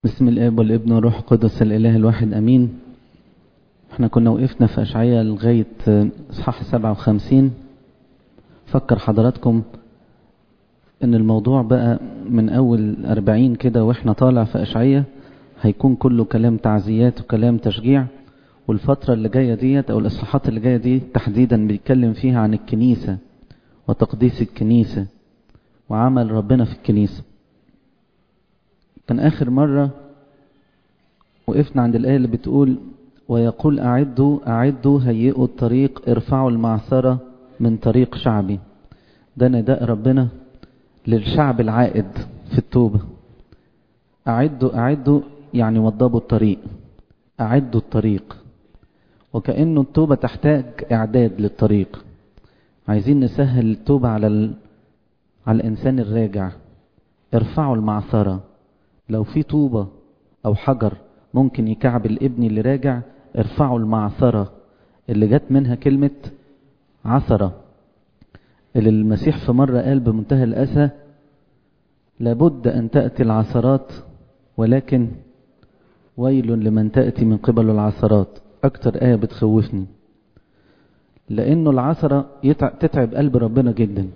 بسم الاب والابن والروح القدس الاله الواحد امين احنا كنا وقفنا في اشعياء لغايه اصحاح 57 فكر حضراتكم ان الموضوع بقى من اول 40 كده واحنا طالع في اشعياء هيكون كله كلام تعزيات وكلام تشجيع والفترة اللي جاية ديت او الاصحاحات اللي جاية دي تحديدا بيتكلم فيها عن الكنيسة وتقديس الكنيسة وعمل ربنا في الكنيسة كان آخر مرة وقفنا عند الآية اللي بتقول ويقول أعدوا أعدوا هيئوا الطريق ارفعوا المعثرة من طريق شعبي ده نداء ربنا للشعب العائد في التوبة أعدوا أعدوا يعني وضبوا الطريق أعدوا الطريق وكأنه التوبة تحتاج إعداد للطريق عايزين نسهل التوبة على ال... على الإنسان الراجع ارفعوا المعثرة لو في طوبة أو حجر ممكن يكعب الابن اللي راجع ارفعوا المعثرة اللي جت منها كلمة عثرة اللي المسيح في مرة قال بمنتهى الأسى لابد أن تأتي العثرات ولكن ويل لمن تأتي من قبل العثرات أكتر آية بتخوفني لأنه العثرة تتعب قلب ربنا جدا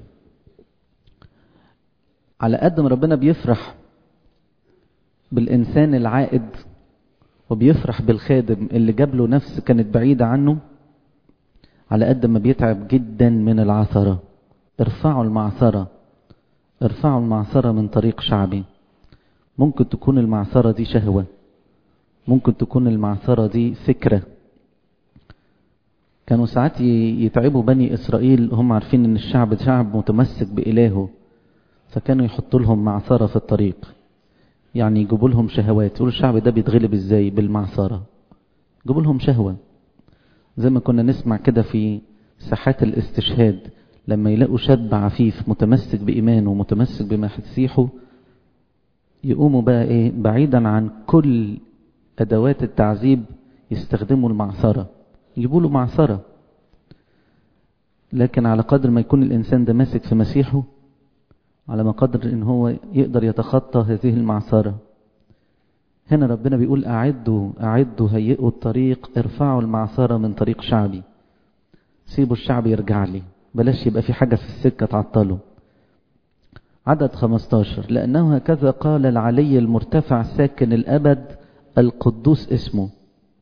على قد ما ربنا بيفرح بالإنسان العائد وبيفرح بالخادم اللي جاب له نفس كانت بعيدة عنه على قد ما بيتعب جدا من العثرة ارفعوا المعثرة ارفعوا المعثرة من طريق شعبي ممكن تكون المعثرة دي شهوة ممكن تكون المعثرة دي فكرة كانوا ساعات يتعبوا بني إسرائيل هم عارفين ان الشعب شعب متمسك بإلهه فكانوا يحطوا لهم معثرة في الطريق يعني يجيبوا لهم شهوات يقولوا الشعب ده بيتغلب ازاي بالمعصرة يجيبوا لهم شهوة زي ما كنا نسمع كده في ساحات الاستشهاد لما يلاقوا شاب عفيف متمسك بإيمانه ومتمسك بمسيحه يقوموا بقى ايه بعيدا عن كل أدوات التعذيب يستخدموا المعصرة يجيبوا له معصرة لكن على قدر ما يكون الإنسان ده ماسك في مسيحه على ما قدر ان هو يقدر يتخطى هذه المعصرة هنا ربنا بيقول أعدوا أعدوا هيئوا الطريق ارفعوا المعصرة من طريق شعبي سيبوا الشعب يرجع لي بلاش يبقى في حاجة في السكة تعطله عدد 15 لأنه هكذا قال العلي المرتفع ساكن الأبد القدوس اسمه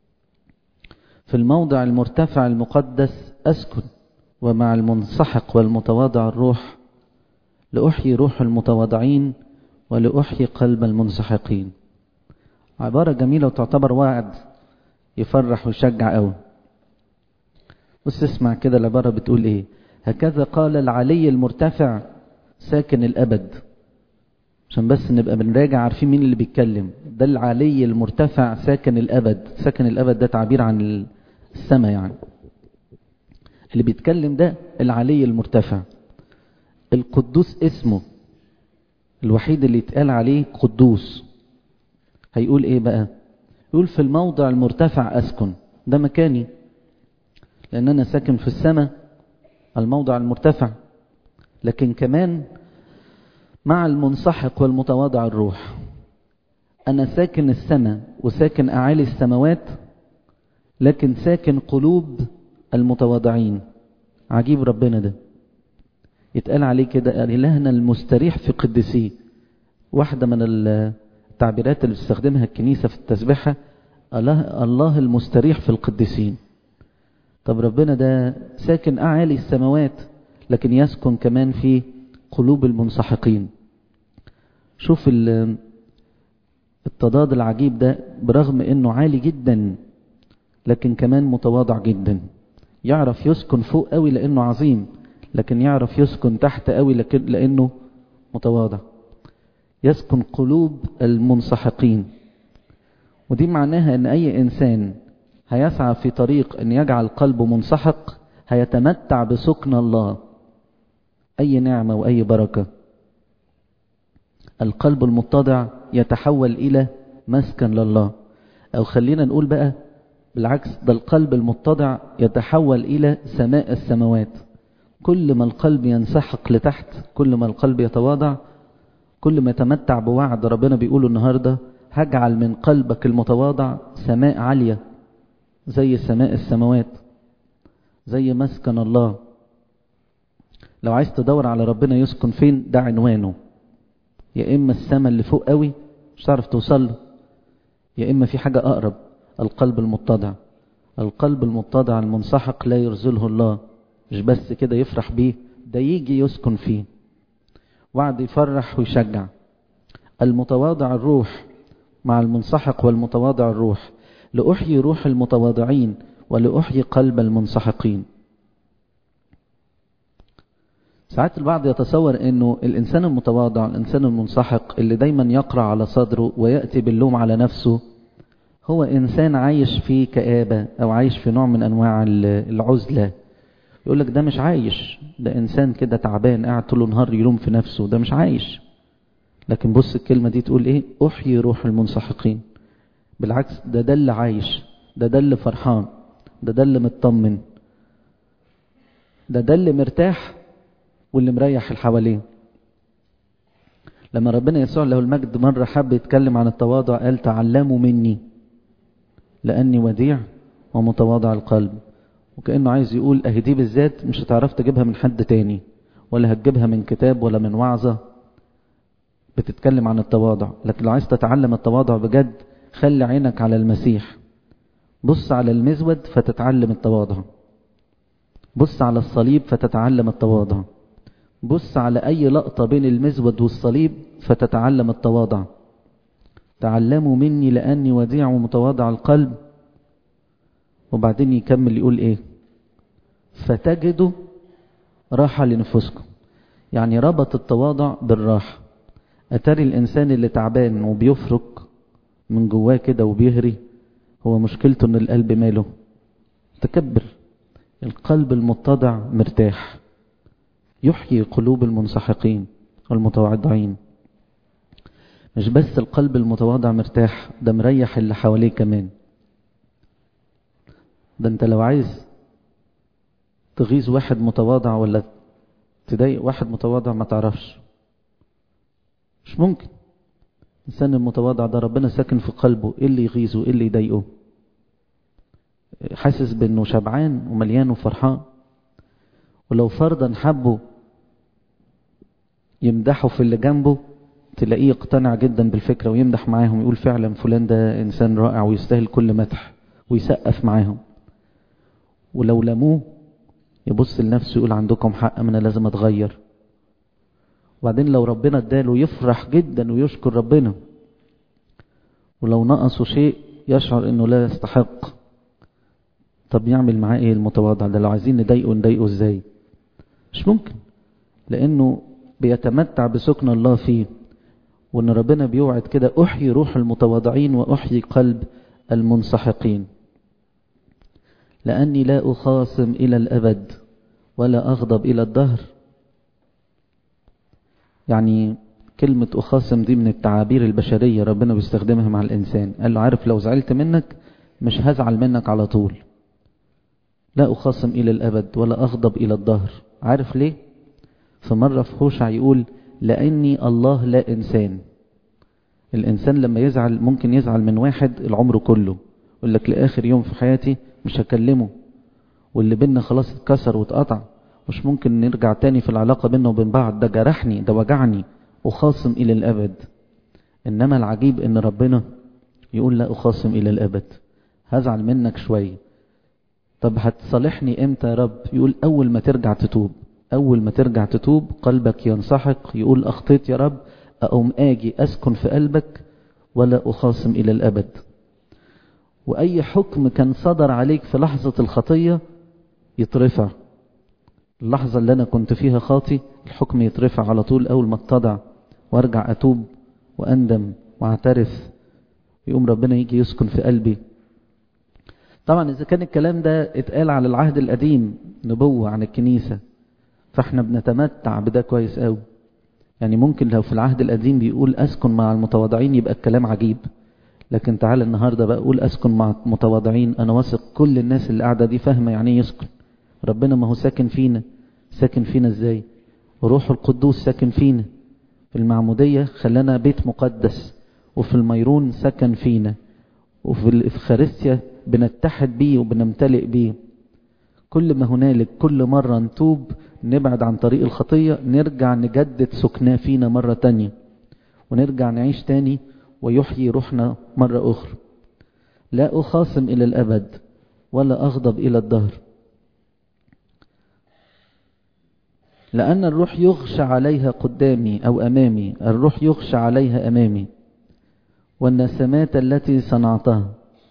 في الموضع المرتفع المقدس أسكن ومع المنسحق والمتواضع الروح لأحيي روح المتواضعين ولأحيي قلب المنسحقين عبارة جميلة وتعتبر وعد يفرح ويشجع قوي بص اسمع كده العبارة بتقول ايه هكذا قال العلي المرتفع ساكن الأبد عشان بس نبقى بنراجع عارفين مين اللي بيتكلم ده العلي المرتفع ساكن الأبد ساكن الأبد ده تعبير عن السماء يعني اللي بيتكلم ده العلي المرتفع القدوس اسمه الوحيد اللي يتقال عليه قدوس هيقول ايه بقى يقول في الموضع المرتفع اسكن ده مكاني لان انا ساكن في السماء الموضع المرتفع لكن كمان مع المنسحق والمتواضع الروح انا ساكن السماء وساكن اعالي السماوات لكن ساكن قلوب المتواضعين عجيب ربنا ده يتقال عليه كده إلهنا المستريح في قدسيه واحدة من التعبيرات اللي بتستخدمها الكنيسة في التسبيحة الله, الله المستريح في القديسين طب ربنا ده ساكن أعالي السماوات لكن يسكن كمان في قلوب المنسحقين شوف التضاد العجيب ده برغم انه عالي جدا لكن كمان متواضع جدا يعرف يسكن فوق قوي لانه عظيم لكن يعرف يسكن تحت قوي لكن لانه متواضع يسكن قلوب المنسحقين ودي معناها ان اي انسان هيسعى في طريق ان يجعل قلبه منسحق هيتمتع بسكن الله اي نعمة واي بركة القلب المتضع يتحول الى مسكن لله او خلينا نقول بقى بالعكس ده القلب المتضع يتحول الى سماء السماوات كل ما القلب ينسحق لتحت كل ما القلب يتواضع كل ما يتمتع بوعد ربنا بيقوله النهاردة هجعل من قلبك المتواضع سماء عالية زي سماء السماوات زي مسكن الله لو عايز تدور على ربنا يسكن فين ده عنوانه يا إما السماء اللي فوق قوي مش تعرف توصل له يا إما في حاجة أقرب القلب المتضع القلب المتضع المنسحق لا يرزله الله مش بس كده يفرح بيه ده يجي يسكن فيه وعد يفرح ويشجع المتواضع الروح مع المنسحق والمتواضع الروح لأحيي روح المتواضعين ولأحيي قلب المنسحقين ساعات البعض يتصور انه الانسان المتواضع الانسان المنسحق اللي دايما يقرع على صدره ويأتي باللوم على نفسه هو انسان عايش في كآبة او عايش في نوع من انواع العزلة يقول لك ده مش عايش ده انسان كده تعبان قاعد طول النهار يلوم في نفسه ده مش عايش لكن بص الكلمة دي تقول ايه احيي روح المنسحقين بالعكس ده ده اللي عايش ده ده اللي فرحان ده ده اللي مطمن ده ده اللي مرتاح واللي مريح اللي حواليه لما ربنا يسوع له المجد مرة حب يتكلم عن التواضع قال تعلموا مني لأني وديع ومتواضع القلب وكأنه عايز يقول اهي دي بالذات مش هتعرف تجيبها من حد تاني ولا هتجيبها من كتاب ولا من وعظة بتتكلم عن التواضع لكن لو عايز تتعلم التواضع بجد خلي عينك على المسيح بص على المزود فتتعلم التواضع بص على الصليب فتتعلم التواضع بص على أي لقطة بين المزود والصليب فتتعلم التواضع تعلموا مني لأني وديع ومتواضع القلب وبعدين يكمل يقول إيه فتجدوا راحة لنفسكم يعني ربط التواضع بالراحة أتاري الإنسان اللي تعبان وبيفرك من جواه كده وبيهري هو مشكلته إن القلب ماله تكبر القلب المتضع مرتاح يحيي قلوب المنسحقين والمتواضعين مش بس القلب المتواضع مرتاح ده مريح اللي حواليه كمان ده انت لو عايز تغيظ واحد متواضع ولا تضايق واحد متواضع ما تعرفش مش ممكن الإنسان المتواضع ده ربنا ساكن في قلبه ايه اللي يغيظه ايه اللي يضايقه حاسس بانه شبعان ومليان وفرحان ولو فرضا حبه يمدحه في اللي جنبه تلاقيه يقتنع جدا بالفكرة ويمدح معاهم يقول فعلا فلان ده إنسان رائع ويستاهل كل مدح ويسقف معاهم ولو لموه يبص لنفسه يقول عندكم حق أنا لازم أتغير وبعدين لو ربنا اداله يفرح جدا ويشكر ربنا ولو نقصه شيء يشعر انه لا يستحق طب يعمل معاه ايه المتواضع ده لو عايزين نضايقه نضايقه ازاي مش ممكن لانه بيتمتع بسكن الله فيه وان ربنا بيوعد كده احيي روح المتواضعين واحيي قلب المنسحقين لاني لا اخاصم الى الابد ولا اغضب الى الدهر يعني كلمة أخاصم دي من التعابير البشرية ربنا بيستخدمها مع الإنسان قال له عارف لو زعلت منك مش هزعل منك على طول لا أخاصم إلى الأبد ولا أغضب إلى الظهر عارف ليه فمرة في هوشع يقول لأني الله لا إنسان الإنسان لما يزعل ممكن يزعل من واحد العمر كله يقول لك لآخر يوم في حياتي مش هكلمه واللي بينا خلاص اتكسر واتقطع مش ممكن نرجع تاني في العلاقة بيننا وبين بعض ده جرحني ده وجعني أخاصم إلى الأبد إنما العجيب إن ربنا يقول لا أخاصم إلى الأبد هزعل منك شوية طب هتصالحني إمتى يا رب يقول أول ما ترجع تتوب أول ما ترجع تتوب قلبك ينسحق يقول أخطيت يا رب أقوم آجي أسكن في قلبك ولا أخاصم إلى الأبد وأي حكم كان صدر عليك في لحظة الخطية يترفع اللحظة اللي أنا كنت فيها خاطي الحكم يترفع على طول أول ما اتضع وارجع أتوب وأندم واعترف يقوم ربنا يجي يسكن في قلبي طبعا إذا كان الكلام ده اتقال على العهد القديم نبوة عن الكنيسة فاحنا بنتمتع بده كويس قوي يعني ممكن لو في العهد القديم بيقول أسكن مع المتواضعين يبقى الكلام عجيب لكن تعال النهاردة بقى أقول أسكن مع المتواضعين أنا واثق كل الناس اللي قاعدة دي فاهمة يعني ايه يسكن ربنا ما هو ساكن فينا ساكن فينا ازاي روح القدوس ساكن فينا في المعمودية خلانا بيت مقدس وفي الميرون سكن فينا وفي الإفخارستيا بنتحد بيه وبنمتلئ بيه كل ما هنالك كل مرة نتوب نبعد عن طريق الخطية نرجع نجدد سكناه فينا مرة تانية ونرجع نعيش تاني ويحيي روحنا مرة أخرى لا أخاصم إلى الأبد ولا أغضب إلى الدهر لأن الروح يغشى عليها قدامي أو أمامي الروح يغشى عليها أمامي والنسمات التي صنعتها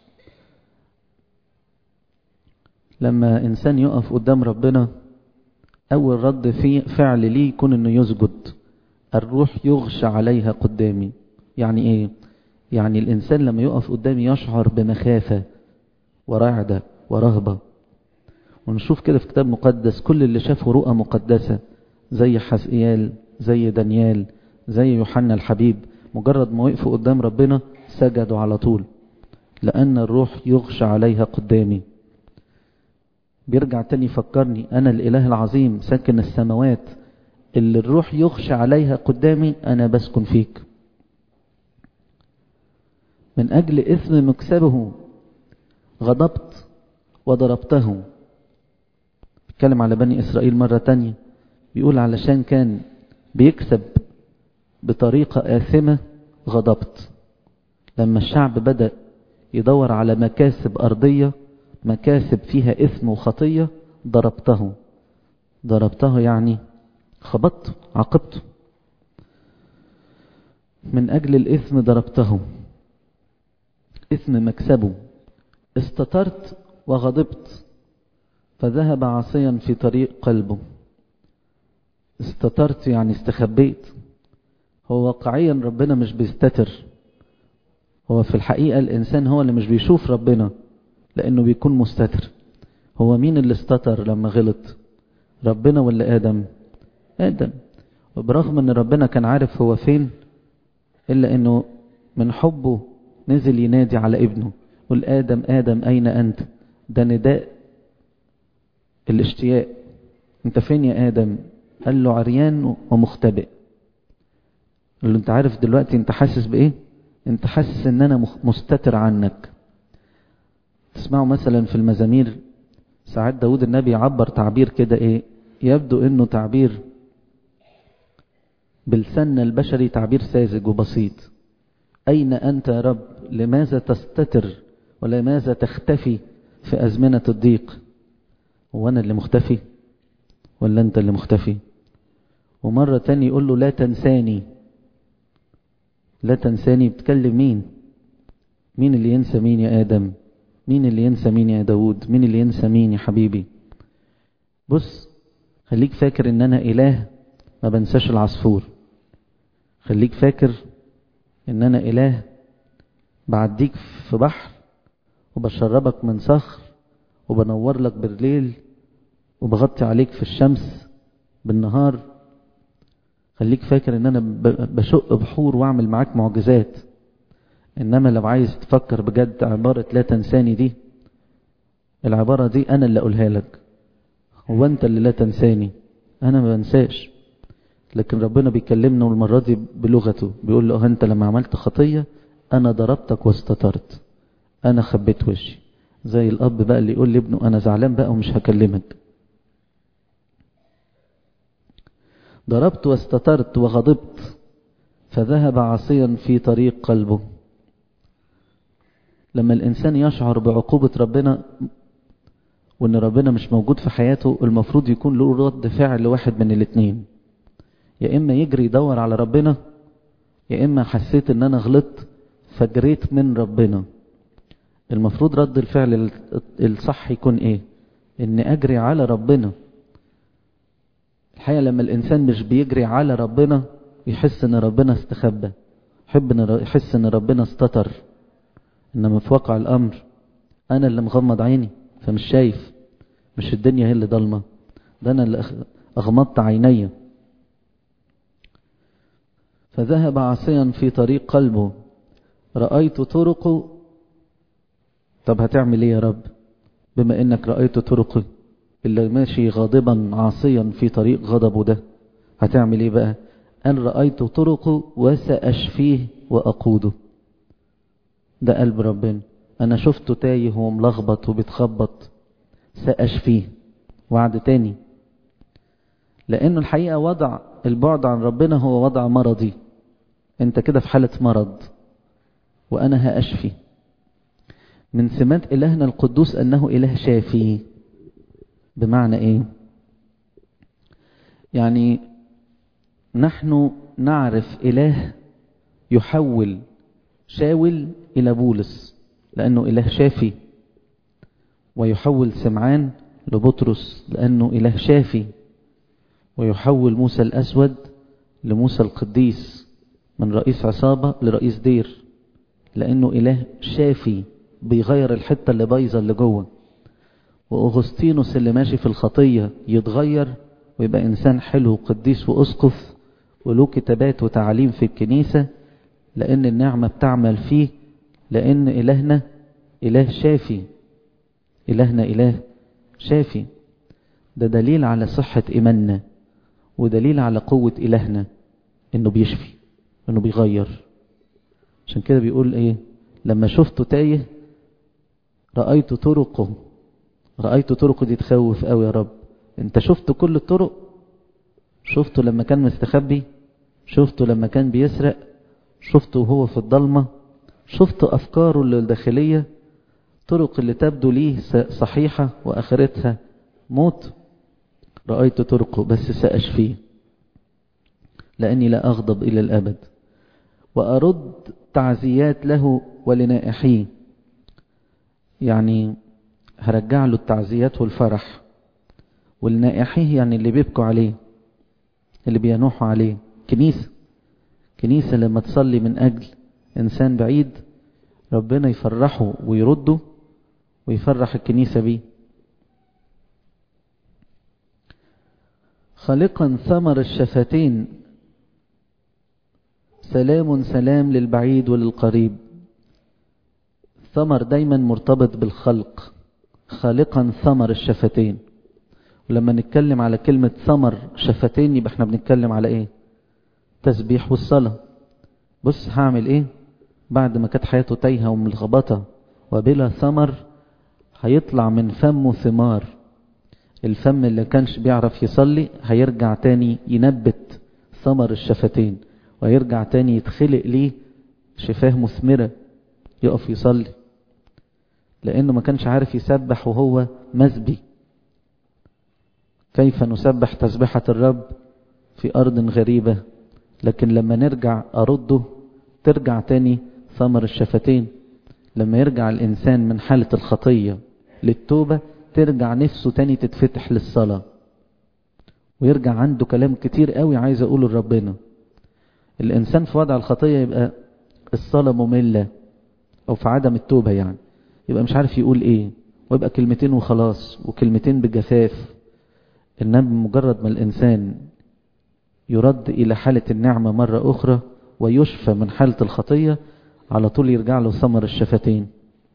لما إنسان يقف قدام ربنا أول رد في فعل ليه يكون إنه يسجد الروح يغشى عليها قدامي يعني إيه يعني الإنسان لما يقف قدامي يشعر بمخافة ورعدة ورهبة ونشوف كده في كتاب مقدس كل اللي شافوا رؤى مقدسة زي حسقيال زي دانيال زي يوحنا الحبيب مجرد ما وقفوا قدام ربنا سجدوا على طول لأن الروح يغشى عليها قدامي بيرجع تاني يفكرني أنا الإله العظيم ساكن السماوات اللي الروح يغشى عليها قدامي أنا بسكن فيك من أجل إثم مكسبه غضبت وضربته بيتكلم على بني إسرائيل مرة تانية بيقول علشان كان بيكسب بطريقة آثمة غضبت لما الشعب بدأ يدور على مكاسب أرضية مكاسب فيها إثم وخطية ضربته ضربته يعني خبطته عاقبته من أجل الإثم ضربته إثم مكسبه استترت وغضبت فذهب عاصيا في طريق قلبه استترت يعني استخبيت هو واقعيا ربنا مش بيستتر هو في الحقيقة الإنسان هو اللي مش بيشوف ربنا لأنه بيكون مستتر هو مين اللي استتر لما غلط ربنا ولا آدم آدم وبرغم أن ربنا كان عارف هو فين إلا أنه من حبه نزل ينادي على ابنه قل آدم آدم أين أنت ده نداء الاشتياق انت فين يا آدم قال له عريان ومختبئ قال له انت عارف دلوقتي انت حاسس بايه انت حاسس ان انا مستتر عنك تسمعوا مثلا في المزامير ساعات داود النبي يعبر تعبير كده ايه يبدو انه تعبير بالسن البشري تعبير ساذج وبسيط اين انت يا رب لماذا تستتر ولماذا تختفي في ازمنة الضيق هو انا اللي مختفي ولا انت اللي مختفي ومرة تاني يقول له لا تنساني لا تنساني بتكلم مين مين اللي ينسى مين يا آدم مين اللي ينسى مين يا داود مين اللي ينسى مين يا حبيبي بص خليك فاكر ان انا اله ما بنساش العصفور خليك فاكر ان انا اله بعديك في بحر وبشربك من صخر وبنور لك بالليل وبغطي عليك في الشمس بالنهار خليك فاكر ان انا بشق بحور واعمل معاك معجزات انما لو عايز تفكر بجد عبارة لا تنساني دي العبارة دي انا اللي اقولها لك هو انت اللي لا تنساني انا ما بنساش لكن ربنا بيكلمنا والمرة دي بلغته بيقول له انت لما عملت خطية انا ضربتك واستترت انا خبيت وشي زي الاب بقى اللي يقول لابنه انا زعلان بقى ومش هكلمك ضربت واستترت وغضبت فذهب عاصيا في طريق قلبه لما الإنسان يشعر بعقوبة ربنا وإن ربنا مش موجود في حياته المفروض يكون له رد فعل واحد من الاثنين يا إما يجري يدور على ربنا يا إما حسيت إن أنا غلطت فجريت من ربنا المفروض رد الفعل الصح يكون إيه إن أجري على ربنا الحقيقة لما الإنسان مش بيجري على ربنا يحس إن ربنا استخبى يحب إن يحس إن ربنا استتر إنما في واقع الأمر أنا اللي مغمض عيني فمش شايف مش الدنيا هي اللي ضلمة ده أنا اللي أغمضت عيني فذهب عاصيا في طريق قلبه رأيت طرقه طب هتعمل ايه يا رب بما انك رأيت طرقي اللي ماشي غاضبا عاصيا في طريق غضبه ده هتعمل ايه بقى ان رأيت طرقه وسأشفيه وأقوده ده قلب ربنا انا شفته تايه وملخبط وبيتخبط سأشفيه وعد تاني لانه الحقيقة وضع البعد عن ربنا هو وضع مرضي انت كده في حالة مرض وانا هأشفي من سمات الهنا القدوس انه اله شافي بمعنى ايه يعني نحن نعرف اله يحول شاول الى بولس لانه اله شافي ويحول سمعان لبطرس لانه اله شافي ويحول موسى الاسود لموسى القديس من رئيس عصابة لرئيس دير لانه اله شافي بيغير الحتة اللي بايظة اللي جوه واغسطينوس اللي ماشي في الخطية يتغير ويبقى انسان حلو قديس واسقف وله كتابات وتعاليم في الكنيسة لان النعمة بتعمل فيه لان الهنا اله شافي الهنا اله شافي ده دليل على صحة ايماننا ودليل على قوة الهنا انه بيشفي انه بيغير عشان كده بيقول ايه لما شفته تايه رأيت طرقه رأيت طرقه دي تخوف قوي يا رب انت شفت كل الطرق شفته لما كان مستخبي شفته لما كان بيسرق شفته وهو في الضلمة شفت أفكاره الداخلية طرق اللي تبدو ليه صحيحة وآخرتها موت رأيت طرقه بس سأشفيه لأني لا أغضب إلى الأبد وأرد تعزيات له ولنائحيه يعني هرجع له التعزيات والفرح والنائحيه يعني اللي بيبكوا عليه اللي بينوحوا عليه كنيسة كنيسة لما تصلي من أجل إنسان بعيد ربنا يفرحه ويرده ويفرح الكنيسة بيه خالقا ثمر الشفتين سلام سلام للبعيد وللقريب ثمر دايما مرتبط بالخلق خالقا ثمر الشفتين ولما نتكلم على كلمة ثمر شفتين يبقى احنا بنتكلم على ايه تسبيح والصلاة بص هعمل ايه بعد ما كانت حياته تايهة وملخبطة وبلا ثمر هيطلع من فمه ثمار الفم اللي كانش بيعرف يصلي هيرجع تاني ينبت ثمر الشفتين ويرجع تاني يتخلق ليه شفاه مثمرة يقف يصلي لأنه ما كانش عارف يسبح وهو مسبي كيف نسبح تسبحة الرب في أرض غريبة لكن لما نرجع أرده ترجع تاني ثمر الشفتين لما يرجع الإنسان من حالة الخطية للتوبة ترجع نفسه تاني تتفتح للصلاة ويرجع عنده كلام كتير قوي عايز أقوله لربنا الإنسان في وضع الخطية يبقى الصلاة مملة أو في عدم التوبة يعني يبقى مش عارف يقول إيه ويبقى كلمتين وخلاص وكلمتين بجفاف إنما مجرد ما الإنسان يرد إلى حالة النعمة مرة أخرى ويشفى من حالة الخطية على طول يرجع له ثمر الشفتين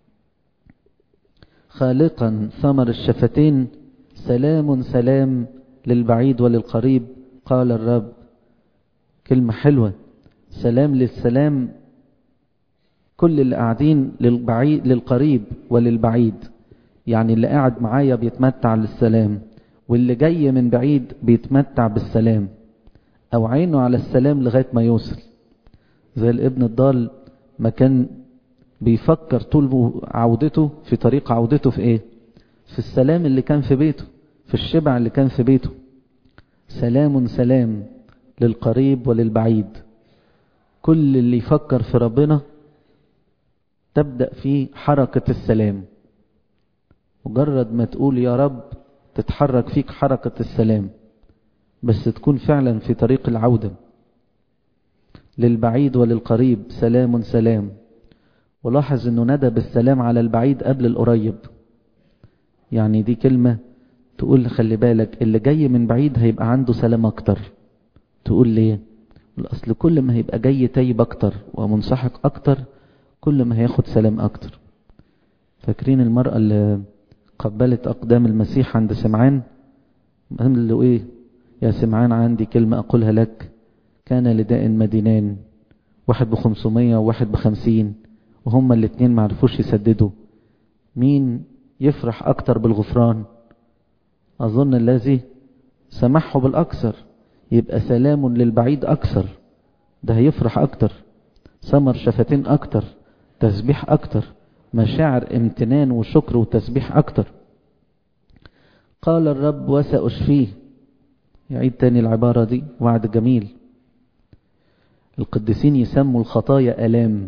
خالقا ثمر الشفتين سلام سلام للبعيد وللقريب قال الرب كلمة حلوة سلام للسلام كل اللي قاعدين للبعيد للقريب وللبعيد يعني اللي قاعد معايا بيتمتع للسلام واللي جاي من بعيد بيتمتع بالسلام او عينه على السلام لغاية ما يوصل زي الابن الضال ما كان بيفكر طول عودته في طريق عودته في ايه في السلام اللي كان في بيته في الشبع اللي كان في بيته سلام سلام للقريب وللبعيد كل اللي يفكر في ربنا تبدأ فيه حركة السلام مجرد ما تقول يا رب تتحرك فيك حركة السلام بس تكون فعلا في طريق العودة للبعيد وللقريب سلام سلام ولاحظ انه ندى بالسلام على البعيد قبل القريب يعني دي كلمة تقول خلي بالك اللي جاي من بعيد هيبقى عنده سلام اكتر تقول ليه الاصل كل ما هيبقى جاي تايب اكتر ومنسحق اكتر كل ما هياخد سلام اكتر فاكرين المرأة اللي قبلت اقدام المسيح عند سمعان قال له ايه يا سمعان عندي كلمة اقولها لك كان لداء مدينان واحد بخمسمية وواحد بخمسين وهما الاتنين معرفوش يسددوا مين يفرح أكتر بالغفران أظن الذي سمحه بالأكثر يبقى سلام للبعيد أكثر ده هيفرح أكتر ثمر شفتين أكتر تسبيح أكتر مشاعر امتنان وشكر وتسبيح أكتر قال الرب وسأشفيه يعيد تاني العبارة دي وعد جميل القديسين يسموا الخطايا ألام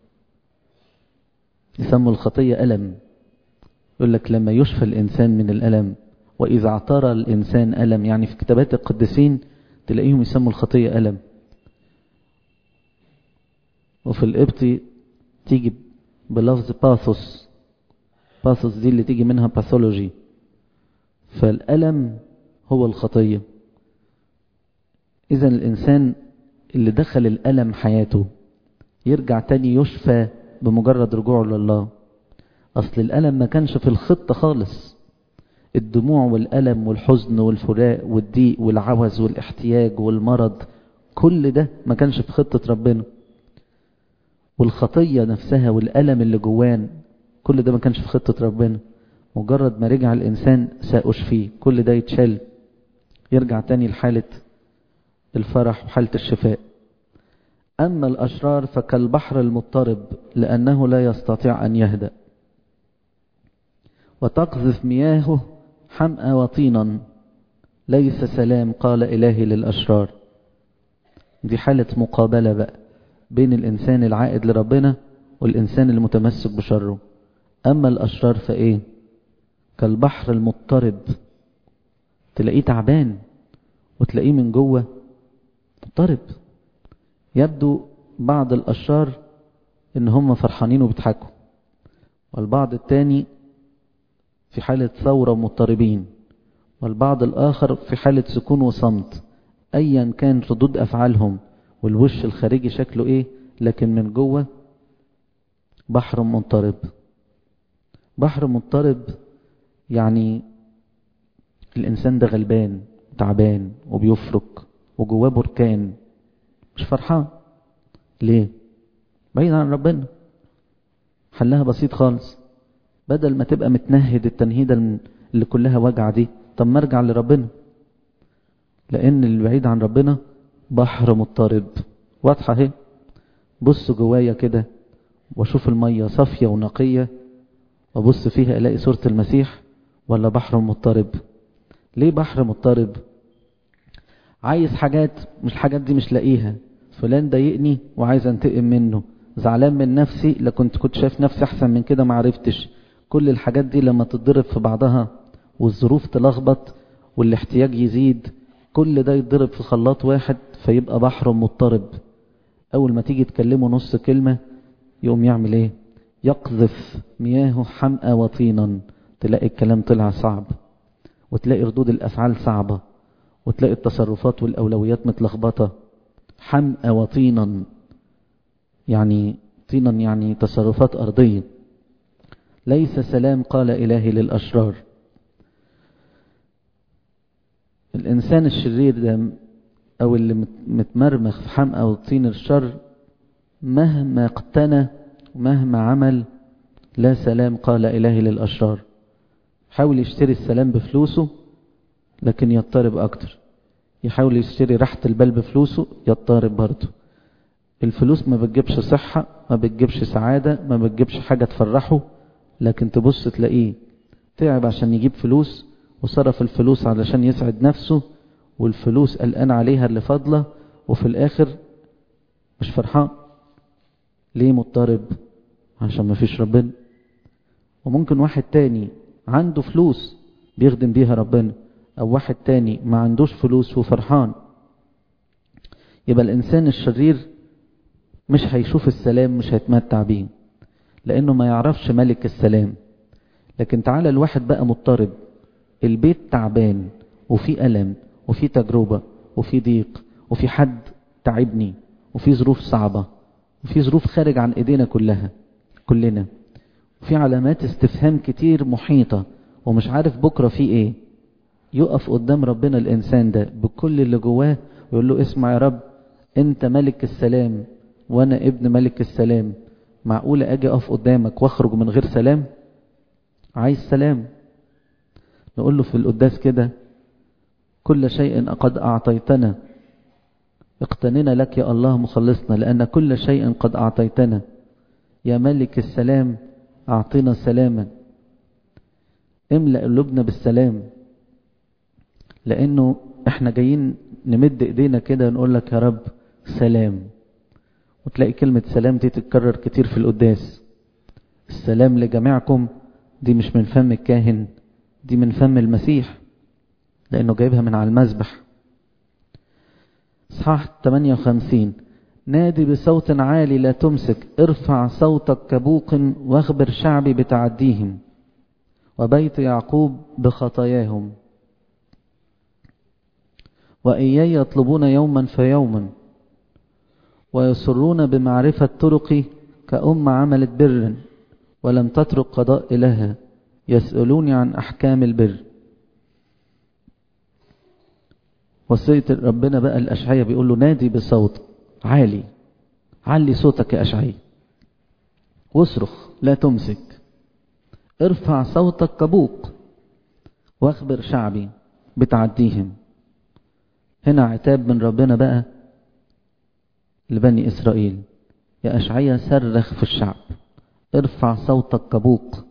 يسموا الخطية ألم يقول لك لما يشفى الإنسان من الألم وإذا اعترى الإنسان ألم يعني في كتابات القديسين تلاقيهم يسموا الخطية ألم وفي القبط تيجي بلفظ باثوس باثوس دي اللي تيجي منها باثولوجي فالألم هو الخطية إذا الإنسان اللي دخل الألم حياته يرجع تاني يشفى بمجرد رجوعه لله أصل الألم ما كانش في الخطة خالص الدموع والألم والحزن والفراق والضيق والعوز والاحتياج والمرض كل ده ما كانش في خطة ربنا والخطية نفسها والألم اللي جوان كل ده ما كانش في خطة ربنا مجرد ما رجع الإنسان سأشفيه كل ده يتشال يرجع تاني لحالة الفرح وحالة الشفاء أما الأشرار فكالبحر المضطرب لأنه لا يستطيع أن يهدأ وتقذف مياهه حمأ وطينا ليس سلام قال إلهي للأشرار دي حالة مقابلة بقى بين الإنسان العائد لربنا والإنسان المتمسك بشره أما الأشرار فإيه كالبحر المضطرب تلاقيه تعبان وتلاقيه من جوه مضطرب يبدو بعض الأشرار إن هم فرحانين وبيضحكوا والبعض التاني في حالة ثورة مضطربين والبعض الآخر في حالة سكون وصمت أيا كان ردود أفعالهم والوش الخارجي شكله إيه لكن من جوه بحر مضطرب بحر مضطرب يعني الإنسان ده غلبان تعبان وبيفرك وجواه بركان مش فرحان ليه بعيد عن ربنا حلها بسيط خالص بدل ما تبقى متنهد التنهيدة اللي كلها وجع دي طب ما ارجع لربنا لأن اللي بعيد عن ربنا بحر مضطرب واضحة اهي بص جوايا كده واشوف المية صافية ونقية وابص فيها الاقي صورة المسيح ولا بحر مضطرب ليه بحر مضطرب عايز حاجات مش الحاجات دي مش لاقيها فلان ضايقني وعايز انتقم منه زعلان من نفسي لا كنت كنت شايف نفسي احسن من كده ما عرفتش كل الحاجات دي لما تتضرب في بعضها والظروف تلخبط والاحتياج يزيد كل ده يتضرب في خلاط واحد فيبقى بحر مضطرب اول ما تيجي تكلمه نص كلمة يقوم يعمل ايه يقذف مياهه حمأ وطينا تلاقي الكلام طلع صعب وتلاقي ردود الافعال صعبة وتلاقي التصرفات والاولويات متلخبطة حمأ وطينا يعني طينا يعني تصرفات أرضية ليس سلام قال إلهي للأشرار الإنسان الشرير ده أو اللي متمرمخ في حمأة وطين الشر مهما اقتنى ومهما عمل لا سلام قال إلهي للأشرار حاول يشتري السلام بفلوسه لكن يضطرب أكتر يحاول يشتري راحة البال بفلوسه يضطرب برضه الفلوس ما بتجيبش صحة ما بتجيبش سعادة ما بتجيبش حاجة تفرحه لكن تبص تلاقيه تعب عشان يجيب فلوس وصرف الفلوس علشان يسعد نفسه والفلوس قلقان عليها اللي فاضلة وفي الآخر مش فرحان ليه مضطرب عشان ما فيش ربنا وممكن واحد تاني عنده فلوس بيخدم بيها ربنا أو واحد تاني ما عندوش فلوس وفرحان يبقى الإنسان الشرير مش هيشوف السلام مش هيتمتع بيه لأنه ما يعرفش ملك السلام لكن تعالى الواحد بقى مضطرب البيت تعبان وفي ألم وفي تجربة وفي ضيق وفي حد تعبني وفي ظروف صعبة وفي ظروف خارج عن ايدينا كلها كلنا وفي علامات استفهام كتير محيطة ومش عارف بكرة في ايه يقف قدام ربنا الانسان ده بكل اللي جواه ويقول له اسمع يا رب انت ملك السلام وانا ابن ملك السلام معقولة أجي أقف قدامك وأخرج من غير سلام عايز سلام نقول له في القداس كده كل شيء قد أعطيتنا اقتننا لك يا الله مخلصنا لأن كل شيء قد أعطيتنا يا ملك السلام أعطنا سلاما املأ قلوبنا بالسلام لأنه احنا جايين نمد ايدينا كده ونقول لك يا رب سلام وتلاقي كلمة سلام دي تتكرر كتير في القداس السلام لجميعكم دي مش من فم الكاهن دي من فم المسيح لأنه جايبها من على المذبح اصحاح 58 نادي بصوت عالي لا تمسك ارفع صوتك كبوق واخبر شعبي بتعديهم وبيت يعقوب بخطاياهم وإياي يطلبون يوما فيوما ويصرون بمعرفة طرقي كأم عملت بر ولم تترك قضاء لها يسألوني عن أحكام البر وصية ربنا بقى الأشعية بيقول له نادي بصوت عالي علي صوتك يا أشعية واصرخ لا تمسك ارفع صوتك كبوق واخبر شعبي بتعديهم هنا عتاب من ربنا بقى لبني إسرائيل يا أشعية صرخ في الشعب ارفع صوتك كبوق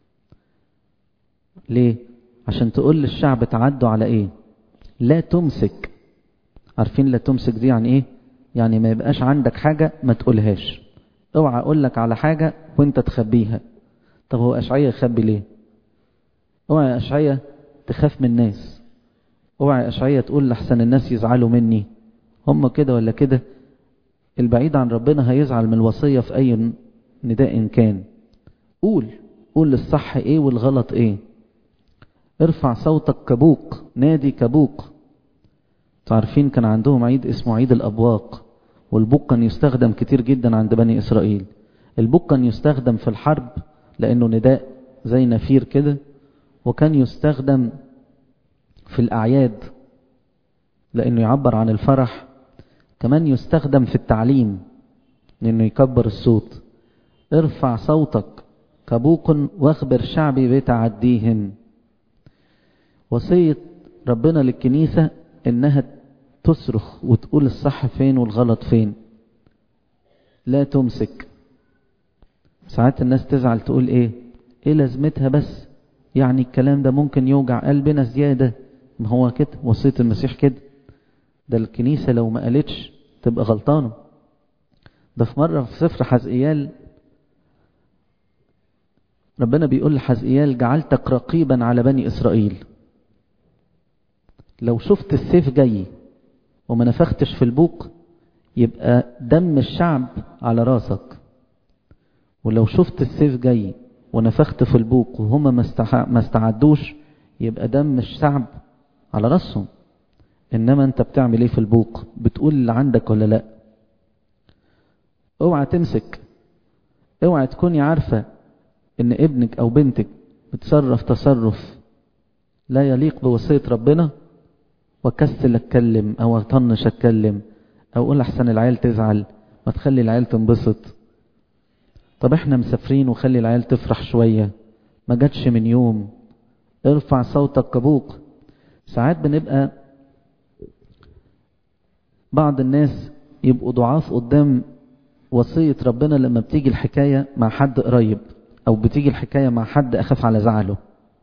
ليه عشان تقول للشعب تعدوا على ايه لا تمسك عارفين لا تمسك دي يعني ايه يعني ما يبقاش عندك حاجة ما تقولهاش اوعى اقول لك على حاجة وانت تخبيها طب هو اشعية يخبي ليه اوعى يا اشعية تخاف من الناس اوعى يا اشعية تقول لحسن الناس يزعلوا مني هم كده ولا كده البعيد عن ربنا هيزعل من الوصية في اي نداء كان قول قول الصح ايه والغلط ايه ارفع صوتك كبوق نادي كبوق تعرفين كان عندهم عيد اسمه عيد الأبواق والبوق كان يستخدم كتير جدا عند بني إسرائيل البوق كان يستخدم في الحرب لأنه نداء زي نفير كده وكان يستخدم في الأعياد لأنه يعبر عن الفرح كمان يستخدم في التعليم لأنه يكبر الصوت ارفع صوتك كبوق واخبر شعبي بتعديهم وصية ربنا للكنيسة انها تصرخ وتقول الصح فين والغلط فين لا تمسك ساعات الناس تزعل تقول ايه ايه لازمتها بس يعني الكلام ده ممكن يوجع قلبنا زيادة ما هو كده وصية المسيح كده ده الكنيسة لو ما قالتش تبقى غلطانة ده في مرة في سفر حزقيال ربنا بيقول لحزقيال جعلتك رقيبا على بني إسرائيل لو شفت السيف جاي وما نفختش في البوق يبقى دم الشعب على راسك ولو شفت السيف جاي ونفخت في البوق وهما ما استعدوش يبقى دم الشعب على راسهم انما انت بتعمل ايه في البوق بتقول اللي عندك ولا لا اوعى تمسك اوعى تكوني عارفة ان ابنك او بنتك بتصرف تصرف لا يليق بوصية ربنا وكسل اتكلم او اطنش اتكلم او اقول احسن العيال تزعل ما تخلي العيال تنبسط طب احنا مسافرين وخلي العيال تفرح شوية ما جاتش من يوم ارفع صوتك كبوق ساعات بنبقى بعض الناس يبقوا ضعاف قدام وصية ربنا لما بتيجي الحكاية مع حد قريب او بتيجي الحكاية مع حد اخاف على زعله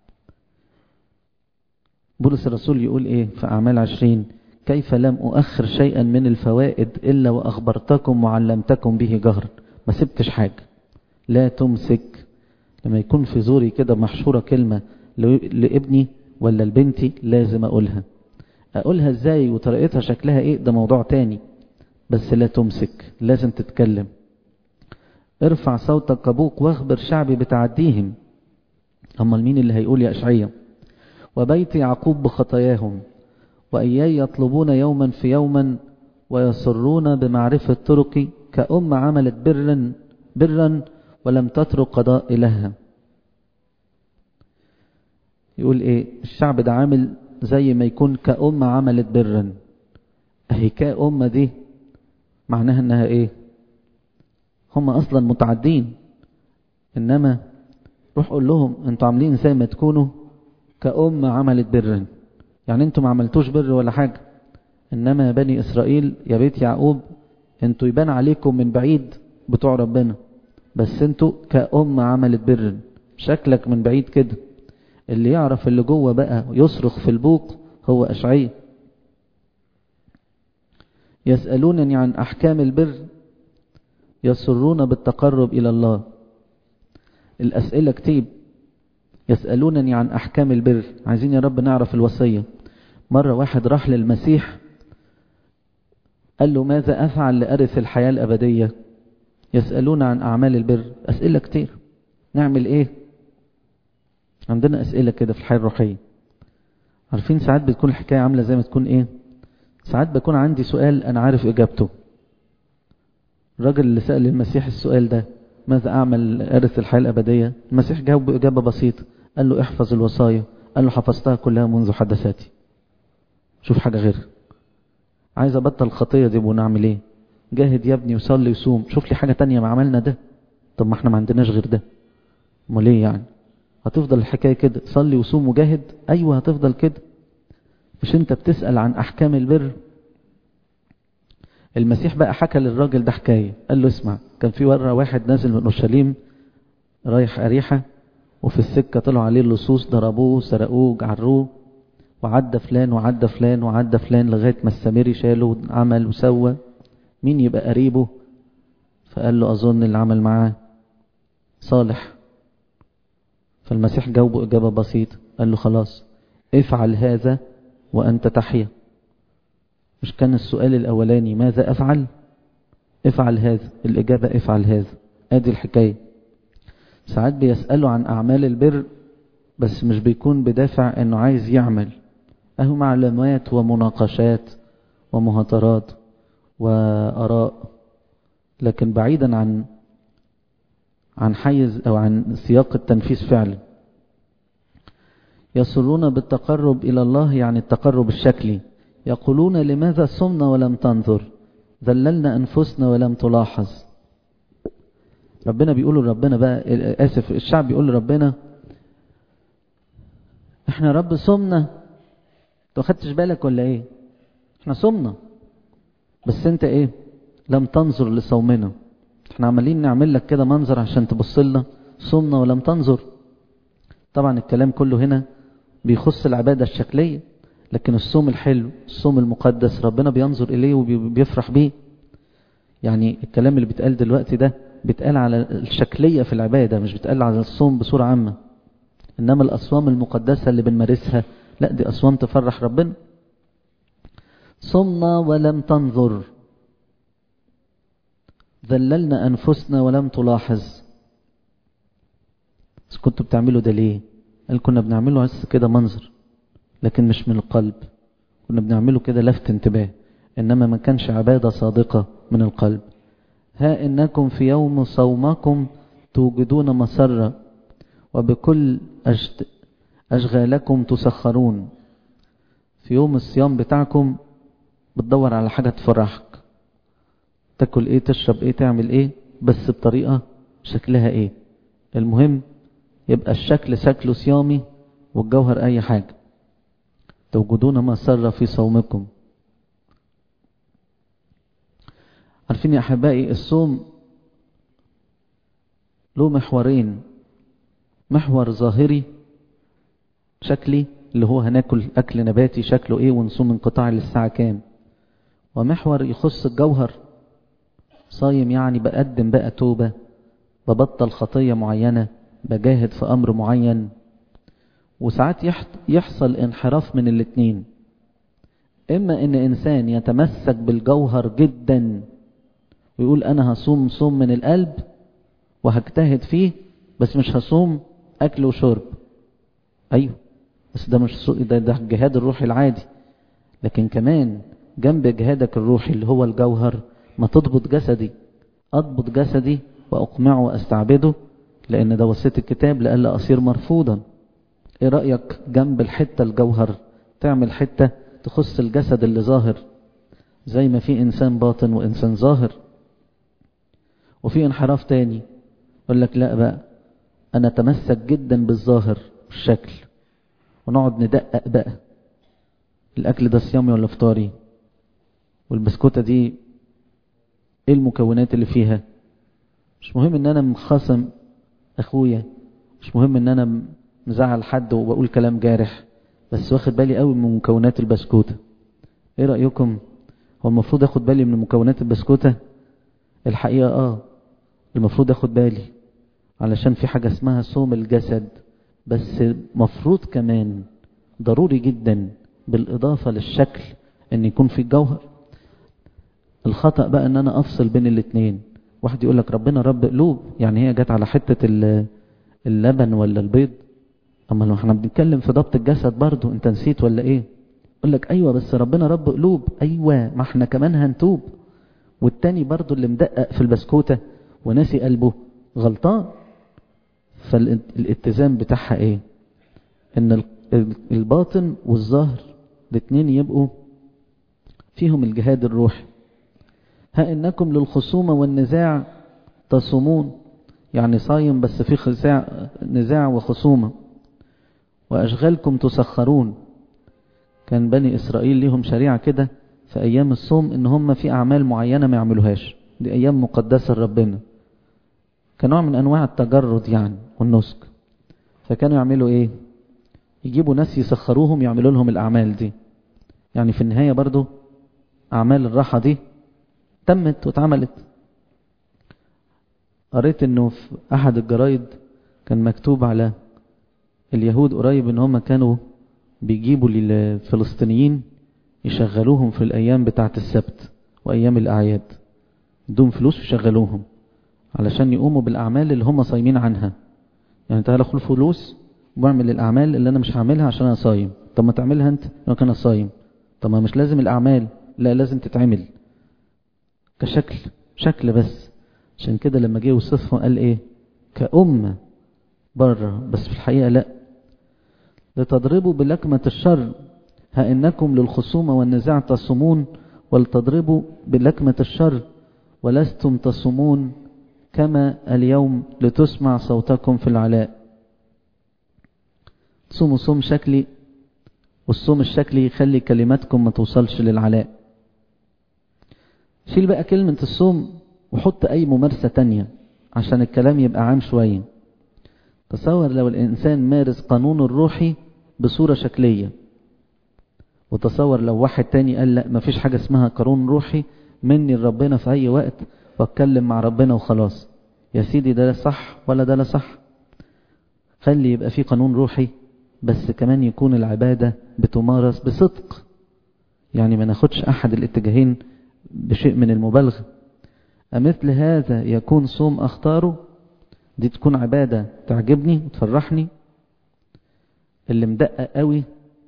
بولس الرسول يقول ايه في اعمال عشرين كيف لم اؤخر شيئا من الفوائد الا واخبرتكم وعلمتكم به جهرا ما سبتش حاجة لا تمسك لما يكون في زوري كده محشورة كلمة لابني ولا لبنتي لازم اقولها اقولها ازاي وطريقتها شكلها ايه ده موضوع تاني بس لا تمسك لازم تتكلم ارفع صوتك كبوق واخبر شعبي بتعديهم اما مين اللي هيقول يا اشعية وبيت يعقوب بخطاياهم وإياي يطلبون يوما في يوما ويصرون بمعرفة طرقي كأم عملت برا برا ولم تترك قضاء لها يقول ايه الشعب ده عامل زي ما يكون كأم عملت برا اهي كأم دي معناها انها ايه هم أصلا متعدين إنما روح قول لهم انتوا عاملين زي ما تكونوا كأم عملت بر يعني انتوا ما عملتوش بر ولا حاجة إنما يا بني إسرائيل يا بيت يعقوب انتوا يبان عليكم من بعيد بتوع ربنا بس انتوا كأم عملت بر شكلك من بعيد كده اللي يعرف اللي جوه بقى يصرخ في البوق هو أشعية يسألونني عن أحكام البر يسرون بالتقرب إلى الله الأسئلة كتير يسألونني عن أحكام البر عايزين يا رب نعرف الوصية مرة واحد راح للمسيح قال له ماذا أفعل لأرث الحياة الأبدية يسألون عن أعمال البر أسئلة كتير نعمل إيه عندنا أسئلة كده في الحياة الروحية عارفين ساعات بتكون الحكاية عاملة زي ما تكون إيه ساعات بكون عندي سؤال أنا عارف إجابته الراجل اللي سأل المسيح السؤال ده ماذا أعمل أرث الحياة الأبدية المسيح جاوب بإجابة بسيطة قال له احفظ الوصايا قال له حفظتها كلها منذ حدثاتي شوف حاجة غير عايز أبطل الخطية دي ونعمل إيه جاهد يا ابني وصلي وصوم شوف لي حاجة تانية ما عملنا ده طب ما احنا ما عندناش غير ده امال ليه يعني هتفضل الحكاية كده صلي وصوم وجاهد أيوة هتفضل كده مش انت بتسأل عن أحكام البر المسيح بقى حكى للراجل ده حكاية قال له اسمع كان في مرة واحد نازل من أورشليم رايح أريحة وفي السكة طلعوا عليه اللصوص ضربوه سرقوه جعروه وعدى فلان وعدى فلان وعدى فلان لغاية ما السامري شاله عمل وسوى مين يبقى قريبه فقال له أظن اللي عمل معاه صالح فالمسيح جاوبه إجابة بسيطة قال له خلاص افعل هذا وأنت تحيا مش كان السؤال الأولاني ماذا أفعل افعل هذا الإجابة افعل هذا ادي الحكاية ساعات بيسألوا عن أعمال البر بس مش بيكون بدافع انه عايز يعمل اهو معلومات ومناقشات ومهاترات وآراء لكن بعيدا عن عن حيز أو عن سياق التنفيذ فعلا يصلون بالتقرب إلى الله يعني التقرب الشكلي يقولون لماذا صمنا ولم تنظر ذللنا أنفسنا ولم تلاحظ ربنا بيقول لربنا بقى آسف الشعب بيقول لربنا احنا رب صمنا انت خدتش بالك ولا ايه احنا صمنا بس انت ايه لم تنظر لصومنا احنا عمالين نعمل لك كده منظر عشان تبص لنا صمنا ولم تنظر طبعا الكلام كله هنا بيخص العبادة الشكلية لكن الصوم الحلو الصوم المقدس ربنا بينظر إليه وبيفرح بيه يعني الكلام اللي بيتقال دلوقتي ده بيتقال على الشكلية في العبادة مش بيتقال على الصوم بصورة عامة إنما الأصوام المقدسة اللي بنمارسها لا دي أصوام تفرح ربنا صمنا ولم تنظر ذللنا أنفسنا ولم تلاحظ بس كنتوا بتعملوا ده ليه قال كنا بنعمله بس كده منظر لكن مش من القلب كنا بنعمله كده لفت انتباه إنما ما كانش عبادة صادقة من القلب ها إنكم في يوم صومكم توجدون مسرة وبكل أشغالكم تسخرون في يوم الصيام بتاعكم بتدور على حاجة تفرحك تاكل ايه تشرب ايه تعمل ايه بس بطريقة شكلها ايه المهم يبقى الشكل شكله صيامي والجوهر اي حاجة توجدون ما سر في صومكم عارفين يا احبائي الصوم له محورين محور ظاهري شكلي اللي هو هناكل اكل نباتي شكله ايه ونصوم انقطاع للساعة كام ومحور يخص الجوهر صايم يعني بقدم بقى توبة ببطل خطية معينة بجاهد في أمر معين وساعات يحصل انحراف من الاتنين إما إن إنسان يتمسك بالجوهر جدا ويقول أنا هصوم صوم من القلب وهجتهد فيه بس مش هصوم أكل وشرب أيوه بس ده مش ده, ده الجهاد الروحي العادي لكن كمان جنب جهادك الروحي اللي هو الجوهر ما تضبط جسدي أضبط جسدي وأقمعه وأستعبده لأن ده وصية الكتاب لألا أصير مرفوضا إيه رأيك جنب الحتة الجوهر تعمل حتة تخص الجسد اللي ظاهر زي ما في إنسان باطن وإنسان ظاهر وفي انحراف تاني يقول لك لا بقى انا اتمسك جدا بالظاهر والشكل ونقعد ندقق بقى الاكل ده صيامي ولا فطاري والبسكوتة دي ايه المكونات اللي فيها مش مهم ان انا مخاصم اخويا مش مهم ان انا مزعل حد وبقول كلام جارح بس واخد بالي قوي من مكونات البسكوتة ايه رأيكم هو المفروض اخد بالي من مكونات البسكوتة الحقيقة اه المفروض اخد بالي علشان في حاجة اسمها صوم الجسد بس مفروض كمان ضروري جدا بالإضافة للشكل ان يكون في الجوهر الخطأ بقى ان انا افصل بين الاتنين واحد يقول لك ربنا رب قلوب يعني هي جت على حتة اللبن ولا البيض اما لو احنا بنتكلم في ضبط الجسد برضو انت نسيت ولا ايه يقول لك ايوه بس ربنا رب قلوب ايوه ما احنا كمان هنتوب والتاني برضو اللي مدقق في البسكوتة وناسي قلبه غلطان فالاتزام بتاعها ايه ان الباطن والظهر الاتنين يبقوا فيهم الجهاد الروحي ها انكم للخصومة والنزاع تصومون يعني صايم بس في خزاع نزاع وخصومة وأشغالكم تسخرون كان بني إسرائيل ليهم شريعة كده في أيام الصوم إن هم في أعمال معينة ما يعملوهاش دي أيام مقدسة لربنا كنوع من أنواع التجرد يعني والنسك فكانوا يعملوا إيه يجيبوا ناس يسخروهم يعملوا لهم الأعمال دي يعني في النهاية برضو أعمال الراحة دي تمت واتعملت قريت انه في احد الجرايد كان مكتوب على اليهود قريب ان هم كانوا بيجيبوا للفلسطينيين يشغلوهم في الايام بتاعه السبت وايام الاعياد بدون فلوس يشغلوهم علشان يقوموا بالاعمال اللي هم صايمين عنها يعني تعالى خد فلوس واعمل الاعمال اللي انا مش هعملها عشان انا صايم طب ما تعملها انت لو كان صايم طب ما مش لازم الاعمال لا لازم تتعمل كشكل شكل بس عشان كده لما جه يوصفهم قال ايه كأمة بره بس في الحقيقة لا لتضربوا بلكمة الشر ها إنكم للخصومة والنزاع تصومون ولتضربوا بلكمة الشر ولستم تصومون كما اليوم لتسمع صوتكم في العلاء تصوموا صوم شكلي والصوم الشكلي يخلي كلماتكم ما توصلش للعلاء شيل بقى كلمة الصوم وحط أي ممارسة تانية عشان الكلام يبقى عام شوية تصور لو الإنسان مارس قانون الروحي بصورة شكلية وتصور لو واحد تاني قال لا مفيش حاجة اسمها قانون روحي مني لربنا في أي وقت واتكلم مع ربنا وخلاص يا سيدي ده لا صح ولا ده لا صح خلي يبقى في قانون روحي بس كمان يكون العبادة بتمارس بصدق يعني ما ناخدش أحد الاتجاهين بشيء من المبالغة أمثل هذا يكون صوم أختاره دي تكون عبادة تعجبني وتفرحني اللي مدقق قوي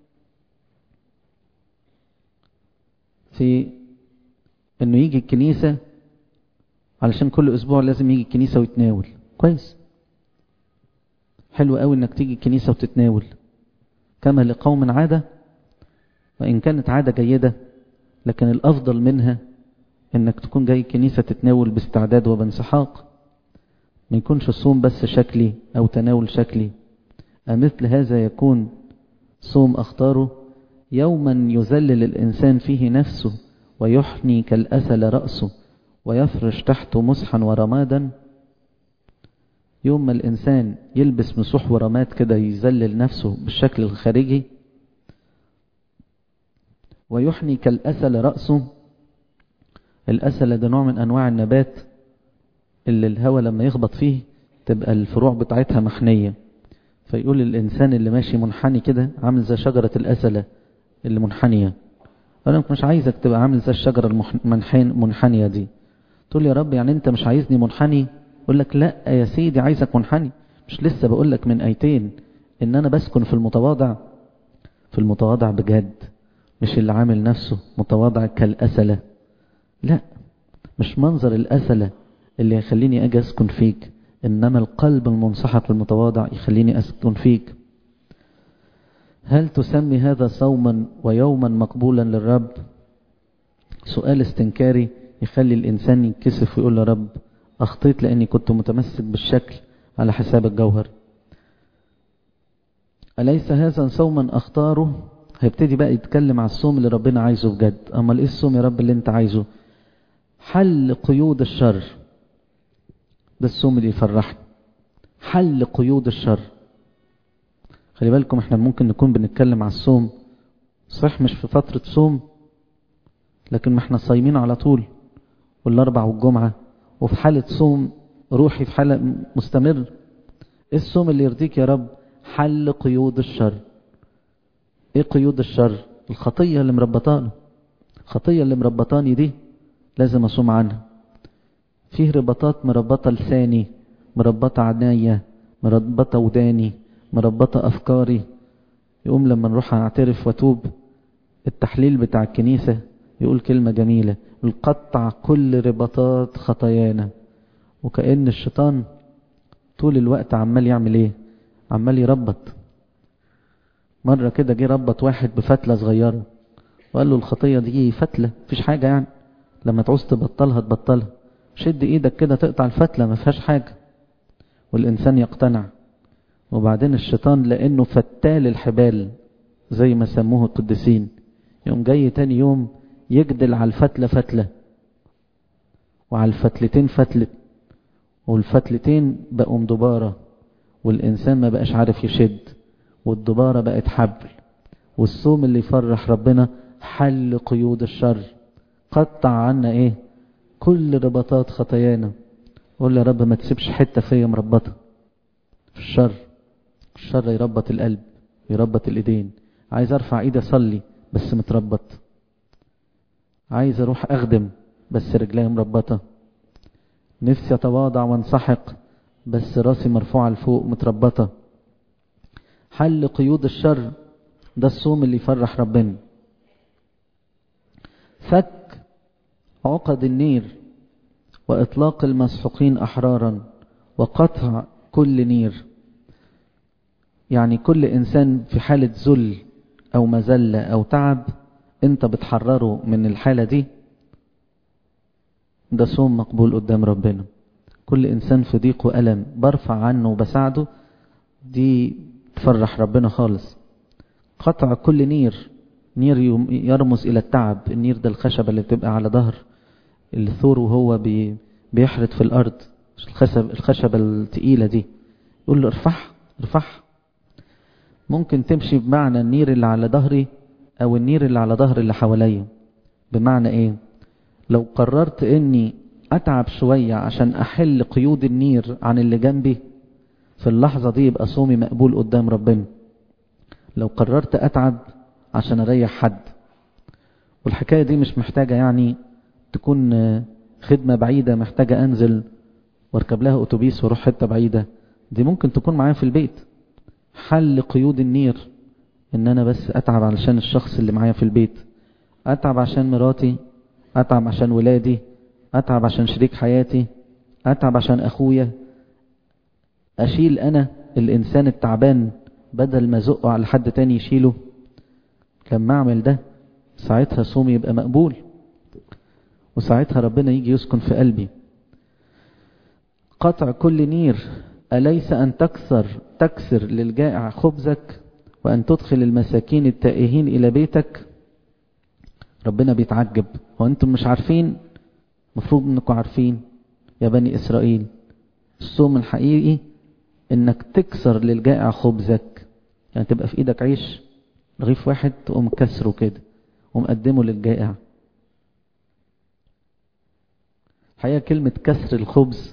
في انه يجي الكنيسة علشان كل اسبوع لازم يجي الكنيسة ويتناول كويس حلو قوي انك تيجي الكنيسة وتتناول كما لقوم عادة وان كانت عادة جيدة لكن الافضل منها انك تكون جاي الكنيسة تتناول باستعداد وبانسحاق ما يكونش الصوم بس شكلي او تناول شكلي أمثل هذا يكون صوم أختاره يوما يذلل الإنسان فيه نفسه ويحني كالأسل رأسه ويفرش تحته مسحا ورمادا يوم ما الإنسان يلبس مسوح ورماد كده يذلل نفسه بالشكل الخارجي ويحني كالأسل رأسه الأسل ده نوع من أنواع النبات اللي الهواء لما يخبط فيه تبقى الفروع بتاعتها محنية فيقول الإنسان اللي ماشي منحني كده عامل زي شجرة الأسلة اللي منحنية أنا مش عايزك تبقى عامل زي الشجرة المنحنية دي تقول يا رب يعني أنت مش عايزني منحني يقول لك لا يا سيدي عايزك منحني مش لسه بقول لك من أيتين إن أنا بسكن في المتواضع في المتواضع بجد مش اللي عامل نفسه متواضع كالأسلة لا مش منظر الأسلة اللي يخليني أجي أسكن فيك إنما القلب المنصحق المتواضع يخليني أسكن فيك هل تسمي هذا صوما ويوما مقبولا للرب سؤال استنكاري يخلي الإنسان ينكسف ويقول يا رب أخطيت لأني كنت متمسك بالشكل على حساب الجوهر أليس هذا صوما أختاره هيبتدي بقى يتكلم على الصوم اللي ربنا عايزه بجد أما إيه الصوم يا رب اللي أنت عايزه حل قيود الشر ده الصوم اللي يفرحني حل قيود الشر خلي بالكم احنا ممكن نكون بنتكلم على الصوم صح مش في فترة صوم لكن ما احنا صايمين على طول والاربع والجمعة وفي حالة صوم روحي في حالة مستمر ايه الصوم اللي يرضيك يا رب حل قيود الشر ايه قيود الشر الخطية اللي مربطاني الخطية اللي مربطاني دي لازم اصوم عنها فيه رباطات مربطة لساني مربطة عينيا مربطة وداني مربطة أفكاري يقوم لما نروح أعترف وأتوب التحليل بتاع الكنيسة يقول كلمة جميلة القطع كل رباطات خطايانا وكأن الشيطان طول الوقت عمال يعمل ايه عمال يربط مرة كده جه ربط واحد بفتلة صغيرة وقال له الخطية دي فتلة مفيش حاجة يعني لما تعوز تبطلها تبطلها شد ايدك كده تقطع الفتلة ما فيهاش حاجة والإنسان يقتنع وبعدين الشيطان لأنه فتال الحبال زي ما سموه القديسين يوم جاي تاني يوم يجدل على الفتلة فتلة وعلى الفتلتين فتلة والفتلتين بقوا مدبارة والإنسان ما بقاش عارف يشد والدبارة بقت حبل والصوم اللي يفرح ربنا حل قيود الشر قطع عنا ايه كل رباطات خطايانا قول يا رب ما تسيبش حتة فيا مربطة في الشر الشر يربط القلب يربط الايدين عايز ارفع ايدي اصلي بس متربط عايز اروح اخدم بس رجلي مربطة نفسي اتواضع وانسحق بس راسي مرفوعة لفوق متربطة حل قيود الشر ده الصوم اللي يفرح ربنا فك عقد النير وإطلاق المسحوقين أحرارا وقطع كل نير يعني كل إنسان في حالة ذل أو مزلة أو تعب أنت بتحرره من الحالة دي ده صوم مقبول قدام ربنا كل إنسان في ضيق وألم برفع عنه وبساعده دي تفرح ربنا خالص قطع كل نير نير يرمز إلى التعب النير ده الخشبة اللي بتبقى على ظهر الثور وهو بي بيحرث في الأرض الخشب الخشبة التقيلة دي يقول له ارفعها ارفعها ممكن تمشي بمعنى النير اللي على ظهري أو النير اللي على ظهر اللي حواليا بمعنى إيه لو قررت إني أتعب شوية عشان أحل قيود النير عن اللي جنبي في اللحظة دي يبقى صومي مقبول قدام ربنا لو قررت أتعب عشان أريح حد والحكاية دي مش محتاجة يعني تكون خدمة بعيدة محتاجة أنزل واركب لها أتوبيس واروح حتة بعيدة دي ممكن تكون معايا في البيت حل قيود النير ان انا بس اتعب علشان الشخص اللي معايا في البيت اتعب عشان مراتي اتعب عشان ولادي اتعب عشان شريك حياتي اتعب عشان اخويا اشيل انا الانسان التعبان بدل ما ازقه على حد تاني يشيله لما اعمل ده ساعتها صومي يبقى مقبول وساعتها ربنا يجي يسكن في قلبي قطع كل نير أليس أن تكسر تكسر للجائع خبزك وأن تدخل المساكين التائهين إلى بيتك ربنا بيتعجب وأنتم مش عارفين مفروض أنكم عارفين يا بني إسرائيل الصوم الحقيقي أنك تكسر للجائع خبزك يعني تبقى في إيدك عيش رغيف واحد تقوم كسره كده ومقدمه للجائع الحقيقة كلمة كسر الخبز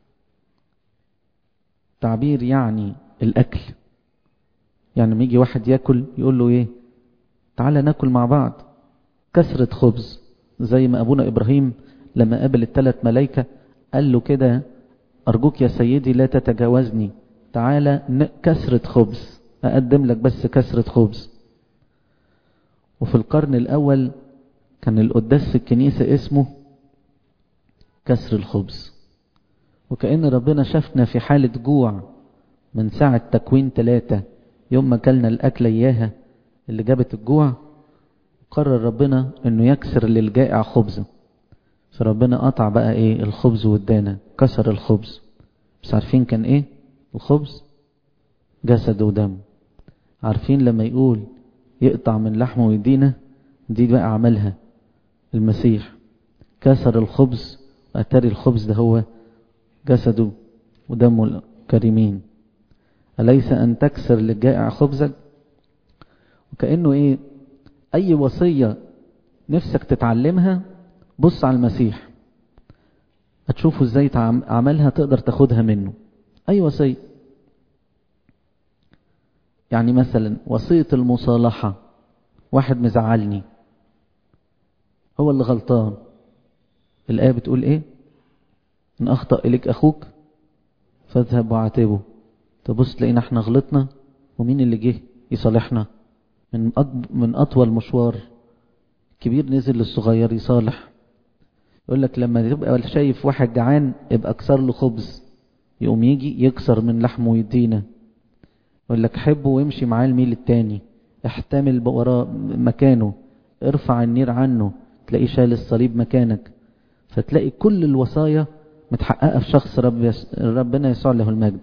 تعبير يعني الأكل يعني لما يجي واحد ياكل يقول له ايه تعالى ناكل مع بعض كسرة خبز زي ما أبونا إبراهيم لما قابل الثلاث ملايكة قال له كده أرجوك يا سيدي لا تتجاوزني تعالى كسرة خبز أقدم لك بس كسرة خبز وفي القرن الأول كان القداس في الكنيسة اسمه كسر الخبز وكأن ربنا شافنا في حالة جوع من ساعة تكوين ثلاثة يوم ما كلنا الأكل إياها اللي جابت الجوع قرر ربنا أنه يكسر للجائع خبزة فربنا قطع بقى ايه الخبز والدانة كسر الخبز بس عارفين كان ايه الخبز جسد ودم عارفين لما يقول يقطع من لحمه ويدينا دي بقى عملها المسيح كسر الخبز وأتاري الخبز ده هو جسده ودمه الكريمين أليس أن تكسر للجائع خبزك وكأنه إيه أي وصية نفسك تتعلمها بص على المسيح هتشوفوا ازاي عملها تقدر تاخدها منه أي وصية يعني مثلا وصية المصالحة واحد مزعلني هو اللي غلطان الآية بتقول إيه إن أخطأ إليك أخوك فاذهب وعاتبه تبص تلاقينا احنا غلطنا ومين اللي جه يصالحنا من أكبر من أطول مشوار كبير نزل للصغير يصالح يقول لك لما تبقى شايف واحد جعان ابقى اكسر له خبز يقوم يجي يكسر من لحمه ويدينا يقول لك حبه وامشي معاه الميل التاني احتمل وراه مكانه ارفع النير عنه تلاقيه شال الصليب مكانك فتلاقي كل الوصايا متحققة في شخص رب يس... ربنا يسوع له المجد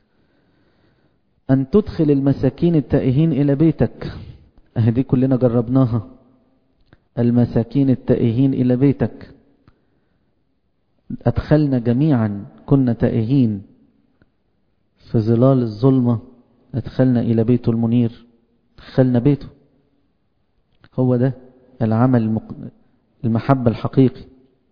أن تدخل المساكين التائهين إلى بيتك أهدي كلنا جربناها المساكين التائهين إلى بيتك أدخلنا جميعا كنا تائهين في ظلال الظلمة أدخلنا إلى بيته المنير دخلنا بيته هو ده العمل المحبة الحقيقي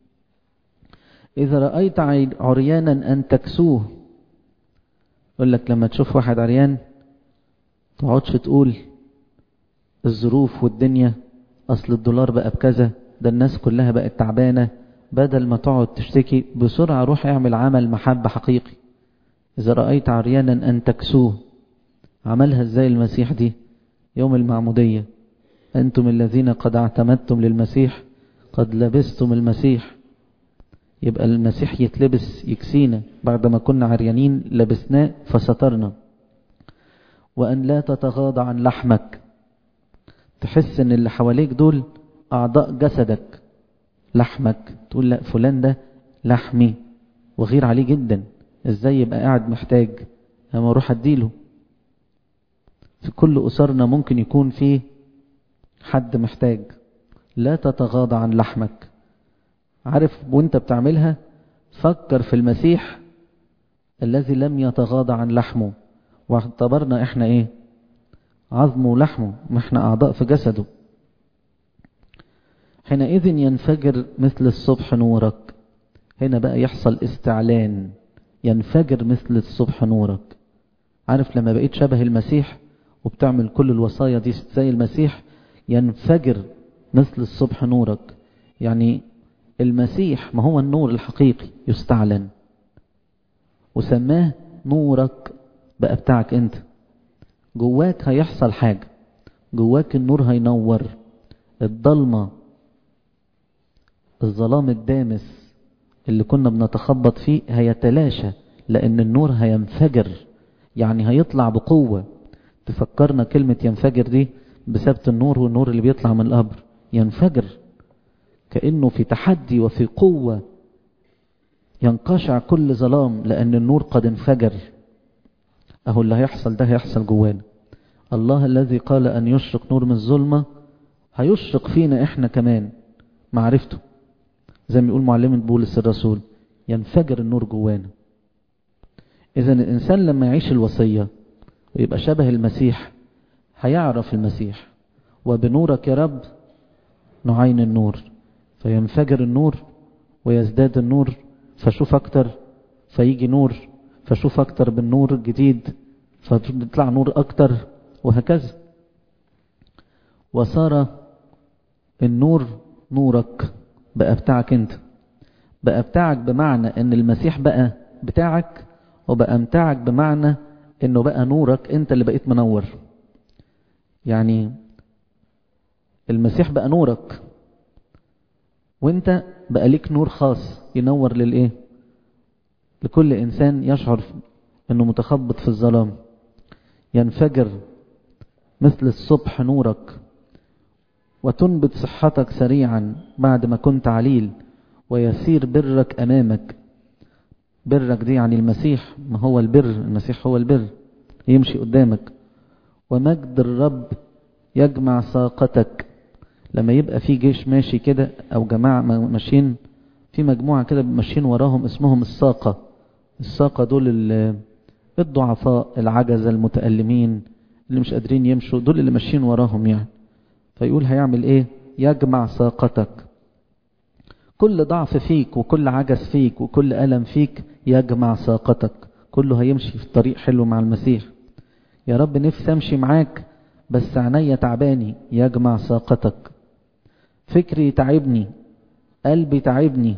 إذا رأيت عريانا أن تكسوه يقول لك لما تشوف واحد عريان تقعدش تقول الظروف والدنيا أصل الدولار بقى بكذا ده الناس كلها بقت تعبانة بدل ما تقعد تشتكي بسرعة روح اعمل عمل محبة حقيقي إذا رأيت عريانا أن تكسوه عملها ازاي المسيح دي يوم المعمودية أنتم الذين قد اعتمدتم للمسيح قد لبستم المسيح يبقى المسيح يتلبس يكسينا بعد ما كنا عريانين لبسناه فسترنا وأن لا تتغاضى عن لحمك تحس ان اللي حواليك دول أعضاء جسدك لحمك تقول لا فلان ده لحمي وغير عليه جدا ازاي يبقى قاعد محتاج اما اروح اديله في كل أسرنا ممكن يكون فيه حد محتاج لا تتغاضى عن لحمك عارف وانت بتعملها فكر في المسيح الذي لم يتغاضى عن لحمه واعتبرنا احنا ايه عظمه ولحمه ما احنا اعضاء في جسده حينئذ ينفجر مثل الصبح نورك هنا بقى يحصل استعلان ينفجر مثل الصبح نورك عارف لما بقيت شبه المسيح وبتعمل كل الوصايا دي زي المسيح ينفجر مثل الصبح نورك يعني المسيح ما هو النور الحقيقي يستعلن وسماه نورك بقى بتاعك انت جواك هيحصل حاجة جواك النور هينور الضلمة الظلام الدامس اللي كنا بنتخبط فيه هيتلاشى لأن النور هينفجر يعني هيطلع بقوة تفكرنا كلمة ينفجر دي بسبب النور والنور اللي بيطلع من القبر ينفجر كأنه في تحدي وفي قوة ينقشع كل ظلام لأن النور قد انفجر أهو اللي هيحصل ده هيحصل جوانا الله الذي قال أن يشرق نور من الظلمة هيشرق فينا إحنا كمان معرفته زي ما يقول معلمة بولس الرسول ينفجر النور جوانا إذا الإنسان لما يعيش الوصية ويبقى شبه المسيح هيعرف المسيح وبنورك يا رب نعين النور فينفجر النور ويزداد النور فشوف أكتر فيجي نور فشوف أكتر بالنور الجديد فتطلع نور أكتر وهكذا وصار النور نورك بقى بتاعك انت بقى بتاعك بمعنى ان المسيح بقى بتاعك وبقى بتاعك بمعنى انه بقى نورك انت اللي بقيت منور يعني المسيح بقى نورك وانت بقى ليك نور خاص ينور للايه لكل انسان يشعر انه متخبط في الظلام ينفجر مثل الصبح نورك وتنبت صحتك سريعا بعد ما كنت عليل ويسير برك أمامك برك دي يعني المسيح ما هو البر المسيح هو البر يمشي قدامك ومجد الرب يجمع ساقتك لما يبقى في جيش ماشي كده او جماعة ماشيين في مجموعة كده ماشيين وراهم اسمهم الساقة الساقة دول الضعفاء العجزة المتألمين اللي مش قادرين يمشوا دول اللي ماشيين وراهم يعني فيقول هيعمل ايه يجمع ساقتك كل ضعف فيك وكل عجز فيك وكل ألم فيك يجمع ساقتك كله هيمشي في طريق حلو مع المسيح يا رب نفسي امشي معاك بس عينيا تعباني يجمع ساقتك فكري تعبني قلبي تعبني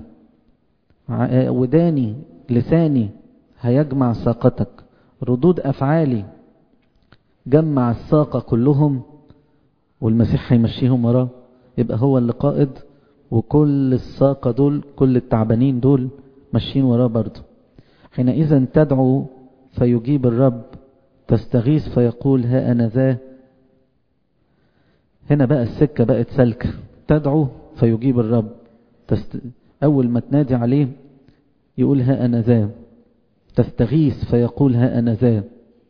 وداني لساني هيجمع ساقتك ردود أفعالي جمع الساقة كلهم والمسيح هيمشيهم وراه يبقى هو اللي قائد وكل الساقة دول كل التعبانين دول ماشيين وراه برضه حينئذ تدعو فيجيب الرب تستغيث فيقول ها أنا ذا هنا بقى السكة بقت سلكة تدعو فيجيب الرب تست... أول ما تنادي عليه يقول ها أنا ذا تستغيث فيقول ها أنا ذا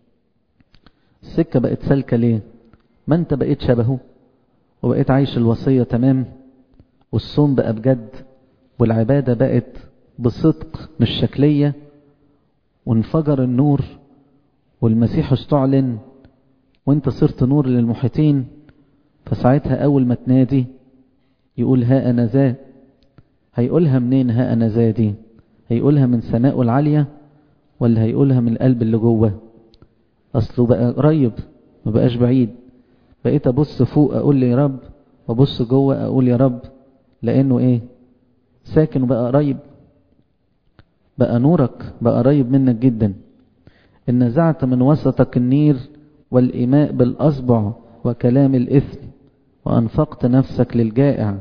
السكة بقت سلكة ليه ما انت بقيت شبهه وبقيت عايش الوصية تمام والصوم بقى بجد والعبادة بقت بصدق مش شكلية وانفجر النور والمسيح استعلن وانت صرت نور للمحيطين فساعتها أول ما تنادي يقول ها أنا ذا هيقولها منين ها أنا ذا دي هيقولها من سماءه العالية ولا هيقولها من القلب اللي جوه أصله بقى قريب ما بقاش بعيد بقيت أبص فوق أقول لي يا رب وأبص جوه أقول يا رب لأنه إيه ساكن وبقى قريب بقى نورك بقى قريب منك جدا إن نزعت من وسطك النير والإيماء بالأصبع وكلام الإثم وأنفقت نفسك للجائع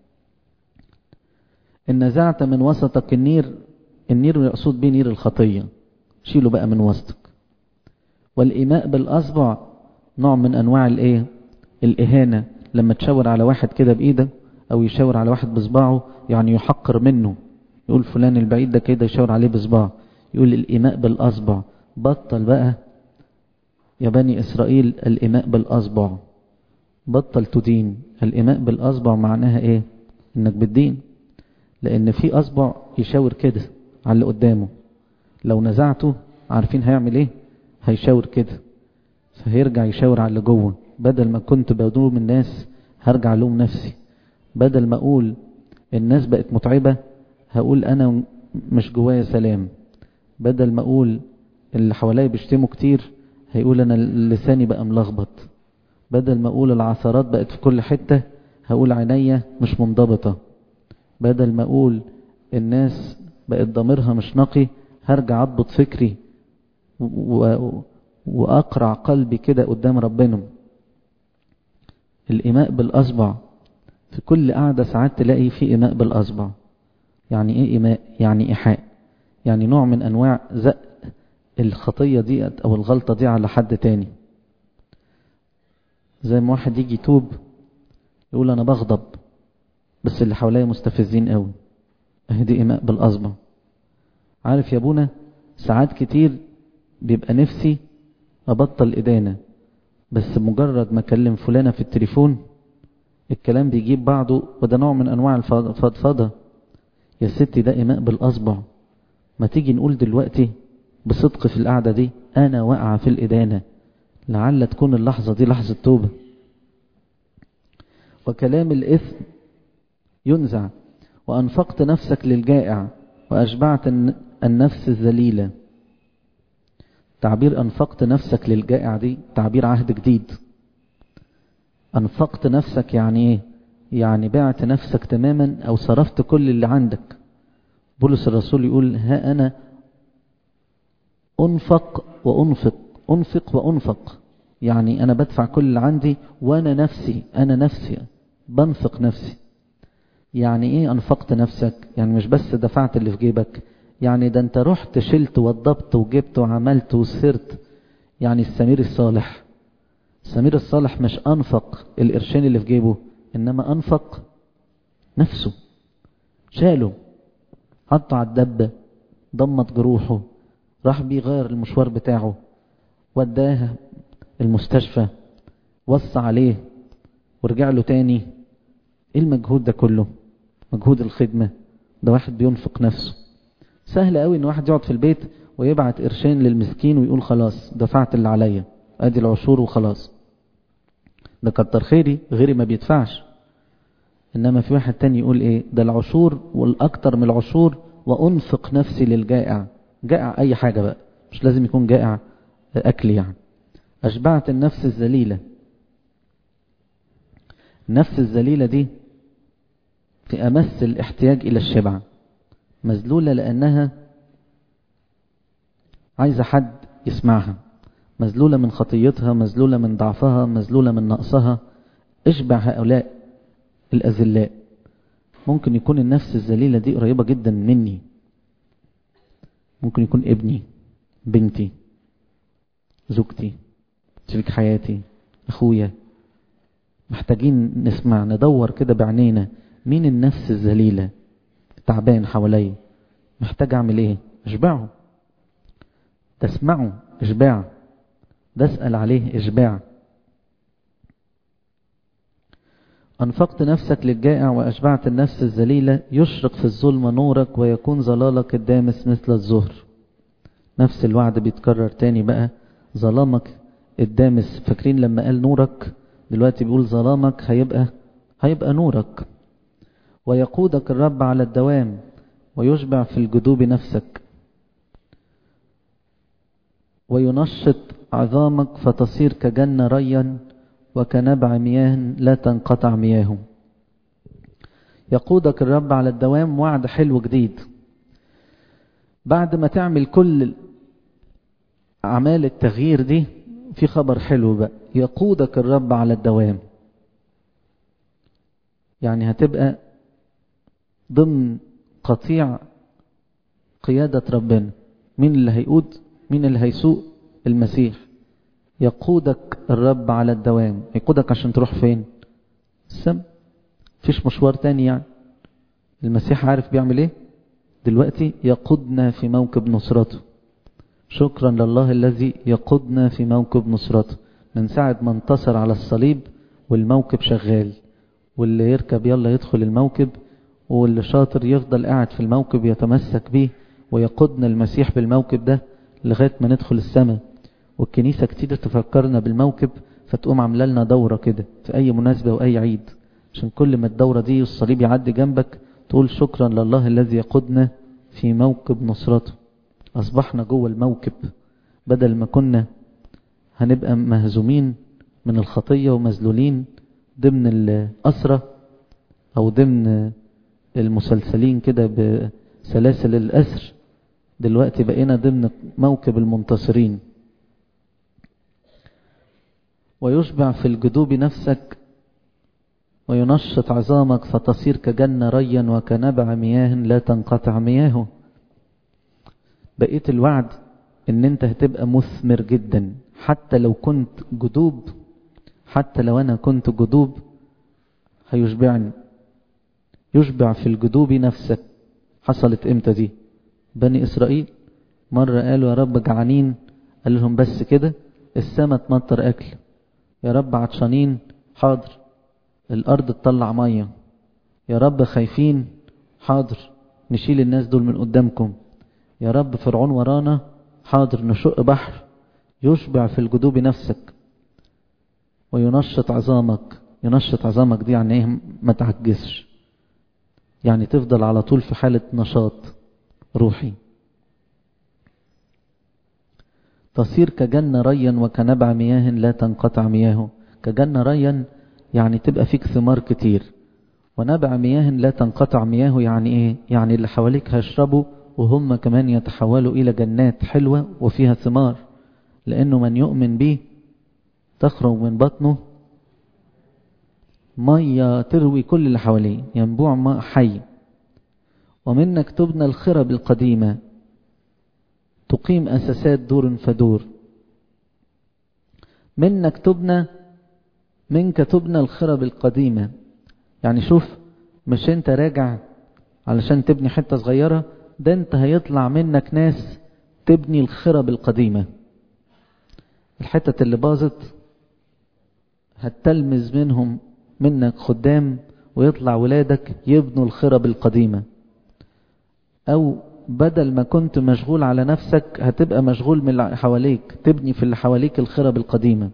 إن نزعت من وسطك النير النير يقصد به نير الخطية شيله بقى من وسطك والإيماء بالأصبع نوع من أنواع الإيه الإهانة لما تشاور على واحد كده بإيدك أو يشاور على واحد بصباعه يعني يحقر منه يقول فلان البعيد ده كده يشاور عليه بصباعه يقول الإيماء بالأصبع بطل بقى يا بني إسرائيل الإيماء بالأصبع بطل تدين الإيماء بالأصبع معناها إيه إنك بتدين لأن في أصبع يشاور كده على اللي قدامه لو نزعته عارفين هيعمل إيه هيشاور كده فهيرجع يشاور على اللي جوه بدل ما كنت بدوم الناس هرجع لوم نفسي بدل ما أقول الناس بقت متعبة هقول أنا مش جوايا سلام بدل ما أقول اللي حواليا بيشتموا كتير هيقول أنا لساني بقى ملخبط بدل ما أقول العثرات بقت في كل حتة هقول عينيا مش منضبطة بدل ما أقول الناس بقت ضميرها مش نقي هرجع أضبط فكري و... وأقرع قلبي كده قدام ربنا الإيماء بالأصبع في كل قعدة ساعات تلاقي في إيماء بالأصبع يعني إيه إيماء يعني إيحاء يعني نوع من أنواع زق الخطية دي أو الغلطة دي على حد تاني زي ما واحد يجي يتوب يقول أنا بغضب بس اللي حواليا مستفزين قوي اهدي إيماء بالأصبع عارف يا ابونا ساعات كتير بيبقى نفسي أبطل إدانة بس مجرد ما أكلم فلانة في التليفون الكلام بيجيب بعضه وده نوع من أنواع الفضفضة يا ستي ده إيماء بالأصبع ما تيجي نقول دلوقتي بصدق في القعدة دي أنا واقعة في الإدانة لعل تكون اللحظة دي لحظة توبة وكلام الإثم ينزع وأنفقت نفسك للجائع وأشبعت النفس الذليلة تعبير أنفقت نفسك للجائع دي تعبير عهد جديد أنفقت نفسك يعني إيه يعني بعت نفسك تماما أو صرفت كل اللي عندك بولس الرسول يقول ها أنا أنفق وأنفق أنفق وأنفق يعني أنا بدفع كل اللي عندي وأنا نفسي أنا نفسي بنفق نفسي يعني إيه أنفقت نفسك يعني مش بس دفعت اللي في جيبك يعني ده أنت رحت شلت وضبط وجبت وعملت وسرت يعني السمير الصالح السمير الصالح مش أنفق القرشين اللي في جيبه إنما أنفق نفسه شاله حطه على الدبة ضمت جروحه راح بيه غير المشوار بتاعه وداه المستشفى وصى عليه ورجع له تاني ايه المجهود ده كله مجهود الخدمة ده واحد بينفق نفسه سهل قوي ان واحد يقعد في البيت ويبعت قرشين للمسكين ويقول خلاص دفعت اللي عليا ادي العشور وخلاص ده كتر خيري غيري ما بيدفعش انما في واحد تاني يقول ايه ده العشور والاكتر من العشور وانفق نفسي للجائع جائع اي حاجة بقى مش لازم يكون جائع اكل يعني اشبعت النفس الذليلة النفس الذليلة دي في امس الاحتياج الى الشبع مذلولة لانها عايزة حد يسمعها مذلولة من خطيتها مذلولة من ضعفها مذلولة من نقصها اشبع هؤلاء الأذلاء ممكن يكون النفس الذليلة دي قريبة جدا مني ممكن يكون ابني بنتي زوجتي شريك حياتي اخويا محتاجين نسمع ندور كده بعينينا مين النفس الذليلة تعبان حواليا محتاج اعمل ايه اشبعه تسمعه اشباع ده اسأل عليه اشباع أنفقت نفسك للجائع وأشبعت النفس الذليلة يشرق في الظلم نورك ويكون ظلالك الدامس مثل الظهر نفس الوعد بيتكرر تاني بقى ظلامك الدامس فاكرين لما قال نورك دلوقتي بيقول ظلامك هيبقى هيبقى نورك ويقودك الرب على الدوام ويشبع في الجدوب نفسك وينشط عظامك فتصير كجنة ريا وكنبع مياه لا تنقطع مياهه يقودك الرب على الدوام وعد حلو جديد بعد ما تعمل كل أعمال التغيير دي في خبر حلو بقى يقودك الرب على الدوام يعني هتبقى ضمن قطيع قيادة ربنا مين اللي هيقود مين اللي هيسوق المسيح يقودك الرب على الدوام يقودك عشان تروح فين السم فيش مشوار تاني يعني المسيح عارف بيعمل ايه دلوقتي يقودنا في موكب نصرته شكرا لله الذي يقودنا في موكب نصرته من ساعة ما انتصر على الصليب والموكب شغال واللي يركب يلا يدخل الموكب واللي شاطر يفضل قاعد في الموكب يتمسك بيه ويقودنا المسيح بالموكب ده لغاية ما ندخل السماء والكنيسة كتير تفكرنا بالموكب فتقوم عامله لنا دورة كده في أي مناسبة وأي عيد عشان كل ما الدورة دي والصليب يعدي جنبك تقول شكرا لله الذي يقودنا في موكب نصرته أصبحنا جوه الموكب بدل ما كنا هنبقى مهزومين من الخطية ومذلولين ضمن الأسرة أو ضمن المسلسلين كده بسلاسل الأسر دلوقتي بقينا ضمن موكب المنتصرين ويشبع في الجدوب نفسك وينشط عظامك فتصير كجنة ريا وكنبع مياه لا تنقطع مياهه بقيت الوعد ان انت هتبقى مثمر جدا حتى لو كنت جدوب حتى لو انا كنت جدوب هيشبعني يشبع في الجدوب نفسك حصلت امتى دي بني اسرائيل مرة قالوا يا رب جعانين قال لهم بس كده السماء تمطر اكل يا رب عطشانين حاضر الارض تطلع ميه يا رب خايفين حاضر نشيل الناس دول من قدامكم يا رب فرعون ورانا حاضر نشق بحر يشبع في الجدوب نفسك وينشط عظامك ينشط عظامك دي يعني ايه ما تعجزش يعني تفضل على طول في حالة نشاط روحي تصير كجنة ريا وكنبع مياه لا تنقطع مياهه كجنة ريا يعني تبقى فيك ثمار كتير ونبع مياه لا تنقطع مياهه يعني ايه يعني اللي حواليك هيشربوا وهم كمان يتحولوا الى جنات حلوة وفيها ثمار لانه من يؤمن به تخرج من بطنه مية تروي كل اللي حواليه ينبوع ماء حي ومنك تبنى الخرب القديمة تقيم أساسات دور فدور منك تبنى منك تبنى الخرب القديمة يعني شوف مش انت راجع علشان تبني حتة صغيرة ده انت هيطلع منك ناس تبني الخرب القديمة الحتة اللي باظت هتلمز منهم منك خدام ويطلع ولادك يبنوا الخرب القديمة او بدل ما كنت مشغول على نفسك هتبقى مشغول من اللي حواليك تبني في اللي حواليك الخرب القديمة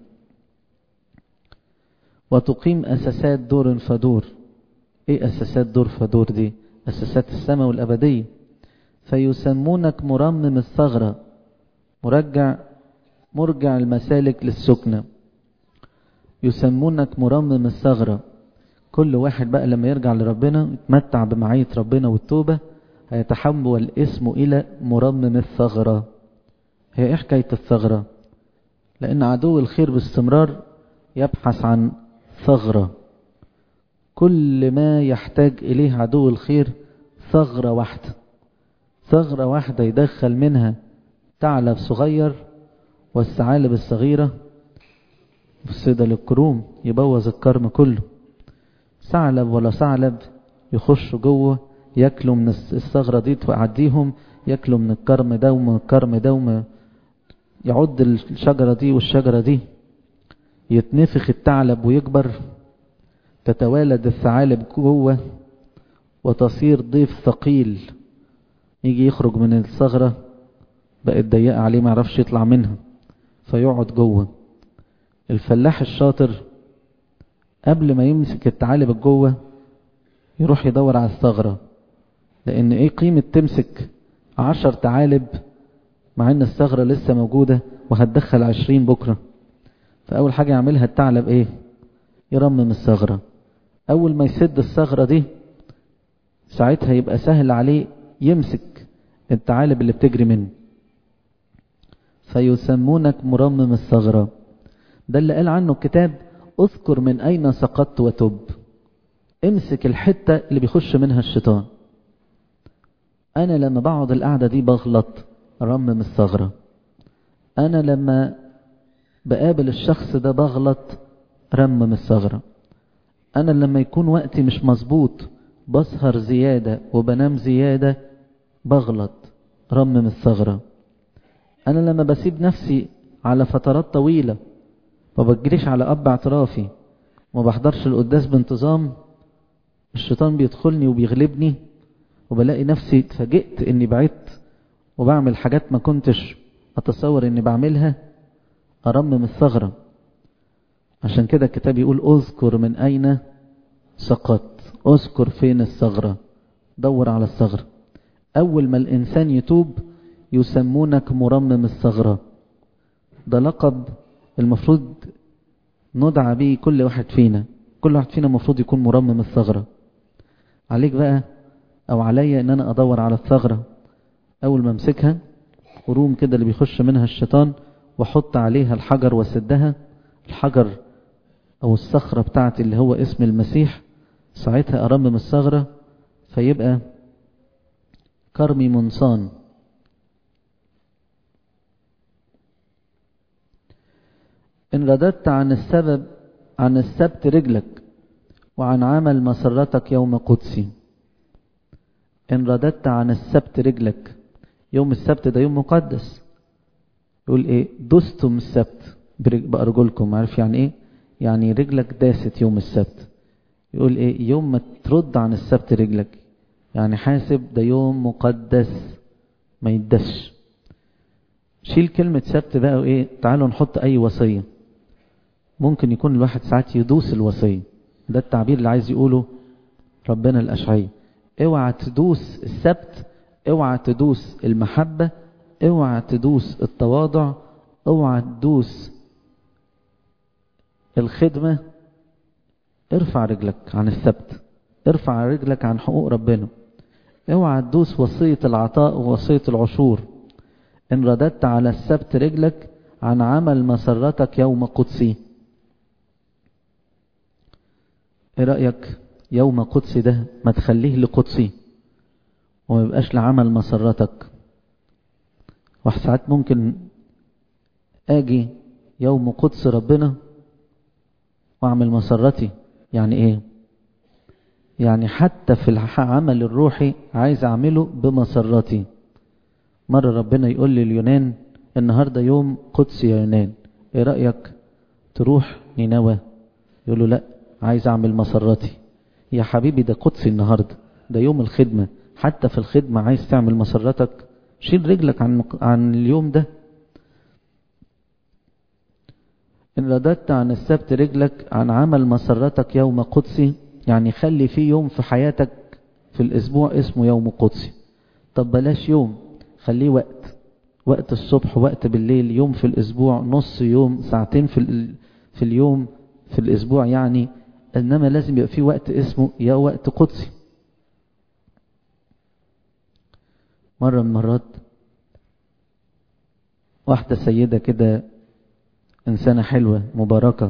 وتقيم أساسات دور فدور ايه أساسات دور فدور دي أساسات السماء والأبدية فيسمونك مرمم الثغرة مرجع مرجع المسالك للسكنة يسمونك مرمم الثغرة كل واحد بقى لما يرجع لربنا يتمتع بمعية ربنا والتوبة هيتحول اسمه إلى مرمم الثغرة هي إيه حكاية الثغرة لأن عدو الخير باستمرار يبحث عن ثغرة كل ما يحتاج إليه عدو الخير ثغرة واحدة ثغرة واحدة يدخل منها ثعلب صغير والثعالب الصغيرة مفسدة للكروم يبوظ الكرم كله ثعلب ولا ثعلب يخشوا جوه ياكلوا من الثغرة دي تعديهم ياكلوا من الكرم ده ومن الكرم ده وما يعض الشجرة دي والشجرة دي يتنفخ الثعلب ويكبر تتوالد الثعالب جوه وتصير ضيف ثقيل يجي يخرج من الثغرة بقت ضيقة عليه ما يعرفش يطلع منها فيقعد جوه الفلاح الشاطر قبل ما يمسك الثعالب جوه يروح يدور على الثغرة لان ايه قيمة تمسك عشر ثعالب مع ان الثغرة لسه موجودة وهتدخل عشرين بكرة فاول حاجة يعملها الثعلب ايه يرمم الثغرة اول ما يسد الثغرة دي ساعتها يبقى سهل عليه يمسك الثعالب اللي بتجري منه فيسمونك مرمم الثغرة ده اللي قال عنه الكتاب اذكر من اين سقطت وتب امسك الحتة اللي بيخش منها الشيطان انا لما بقعد القعدة دي بغلط رمم الثغرة انا لما بقابل الشخص ده بغلط رمم الثغرة انا لما يكون وقتي مش مظبوط بسهر زيادة وبنام زيادة بغلط رمم الثغرة انا لما بسيب نفسي على فترات طويلة ما بجريش على اب اعترافي وما بحضرش القداس بانتظام الشيطان بيدخلني وبيغلبني وبلاقي نفسي اتفاجئت اني بعدت وبعمل حاجات ما كنتش اتصور اني بعملها ارمم الثغرة عشان كده الكتاب يقول اذكر من اين سقط اذكر فين الثغرة دور على الثغرة اول ما الانسان يتوب يسمونك مرمم الثغرة ده لقب المفروض ندعى به كل واحد فينا كل واحد فينا المفروض يكون مرمم الثغرة عليك بقى او عليا ان انا ادور على الثغرة اول ما امسكها قروم كده اللي بيخش منها الشيطان واحط عليها الحجر واسدها الحجر او الصخرة بتاعتي اللي هو اسم المسيح ساعتها ارمم الثغرة فيبقى كرمي منصان إن رددت عن السبب عن السبت رجلك وعن عمل مسرتك يوم قدسي إن رددت عن السبت رجلك يوم السبت ده يوم مقدس يقول إيه دستم السبت بأرجلكم عارف يعني إيه يعني رجلك داست يوم السبت يقول إيه يوم ما ترد عن السبت رجلك يعني حاسب ده يوم مقدس ما يدش شيل كلمة سبت بقى وإيه تعالوا نحط أي وصية ممكن يكون الواحد ساعات يدوس الوصية ده التعبير اللي عايز يقوله ربنا الأشعي اوعى تدوس السبت اوعى تدوس المحبة اوعى تدوس التواضع اوعى تدوس الخدمة ارفع رجلك عن السبت ارفع رجلك عن حقوق ربنا اوعى تدوس وصية العطاء ووصية العشور ان رددت على السبت رجلك عن عمل مسرتك يوم قدسي ايه رأيك يوم قدسي ده ما تخليه لقدسي وما يبقاش لعمل مسرتك وساعات ممكن اجي يوم قدس ربنا واعمل مسرتي يعني ايه يعني حتى في العمل الروحي عايز أعمله بمسرتي مرة ربنا يقول لي اليونان النهاردة يوم قدسي يا يونان ايه رأيك تروح نينوى يقول له لا عايز أعمل مسرتي يا حبيبي ده قدسي النهاردة ده يوم الخدمة حتى في الخدمة عايز تعمل مسرتك شيل رجلك عن عن اليوم ده إن رددت عن السبت رجلك عن عمل مسرتك يوم قدسي يعني خلي في يوم في حياتك في الأسبوع اسمه يوم قدسي طب بلاش يوم خليه وقت وقت الصبح وقت بالليل يوم في الأسبوع نص يوم ساعتين في, في اليوم في الأسبوع يعني إنما لازم يبقى في وقت اسمه يا وقت قدسي مرة من مرات واحدة سيدة كده إنسانة حلوة مباركة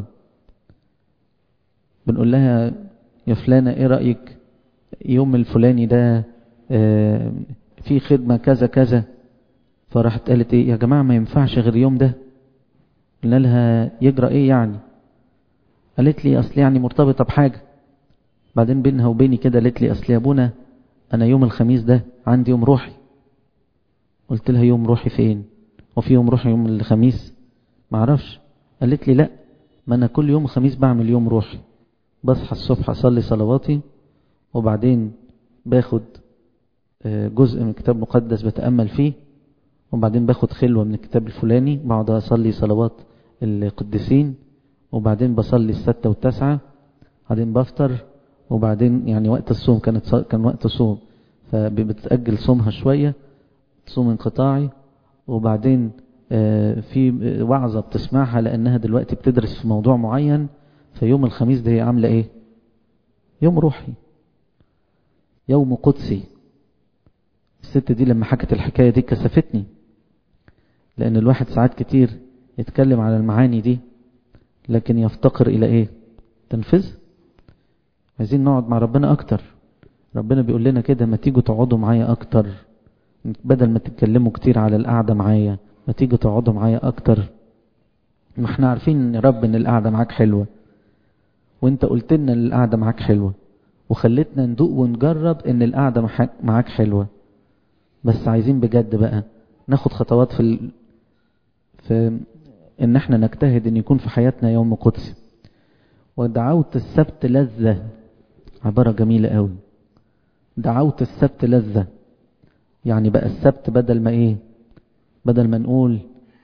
بنقول لها يا فلانة إيه رأيك يوم الفلاني ده في خدمة كذا كذا فراحت قالت إيه يا جماعة ما ينفعش غير يوم ده قلنا لها يجرى إيه يعني قالت لي أصل يعني مرتبطة بحاجة بعدين بينها وبيني كده قالت لي أصل يا أبونا أنا يوم الخميس ده عندي يوم روحي قلت لها يوم روحي فين وفي يوم روحي يوم الخميس معرفش قالت لي لا ما أنا كل يوم خميس بعمل يوم روحي بصحى الصبح أصلي صلواتي وبعدين باخد جزء من كتاب مقدس بتأمل فيه وبعدين باخد خلوة من الكتاب الفلاني بقعد أصلي صلوات القديسين وبعدين بصلي الستة والتسعة بعدين بفطر وبعدين يعني وقت الصوم كانت كان وقت صوم فبتأجل صومها شوية صوم انقطاعي وبعدين في وعظة بتسمعها لأنها دلوقتي بتدرس في موضوع معين فيوم الخميس ده هي عاملة ايه يوم روحي يوم قدسي الست دي لما حكت الحكاية دي كسفتني لأن الواحد ساعات كتير يتكلم على المعاني دي لكن يفتقر إلى إيه تنفذ عايزين نقعد مع ربنا أكتر ربنا بيقول لنا كده ما تيجوا تقعدوا معايا أكتر بدل ما تتكلموا كتير على القعدة معايا ما تيجوا تقعدوا معايا أكتر ما احنا عارفين يا رب ان القعدة معاك حلوة وانت قلت لنا ان القعدة معاك حلوة وخلتنا ندوق ونجرب ان القعدة معاك حلوة بس عايزين بجد بقى ناخد خطوات في ال... في ان احنا نجتهد ان يكون في حياتنا يوم قدسي ودعوت السبت لذة عبارة جميلة قوي دعوت السبت لذة يعني بقى السبت بدل ما ايه بدل ما نقول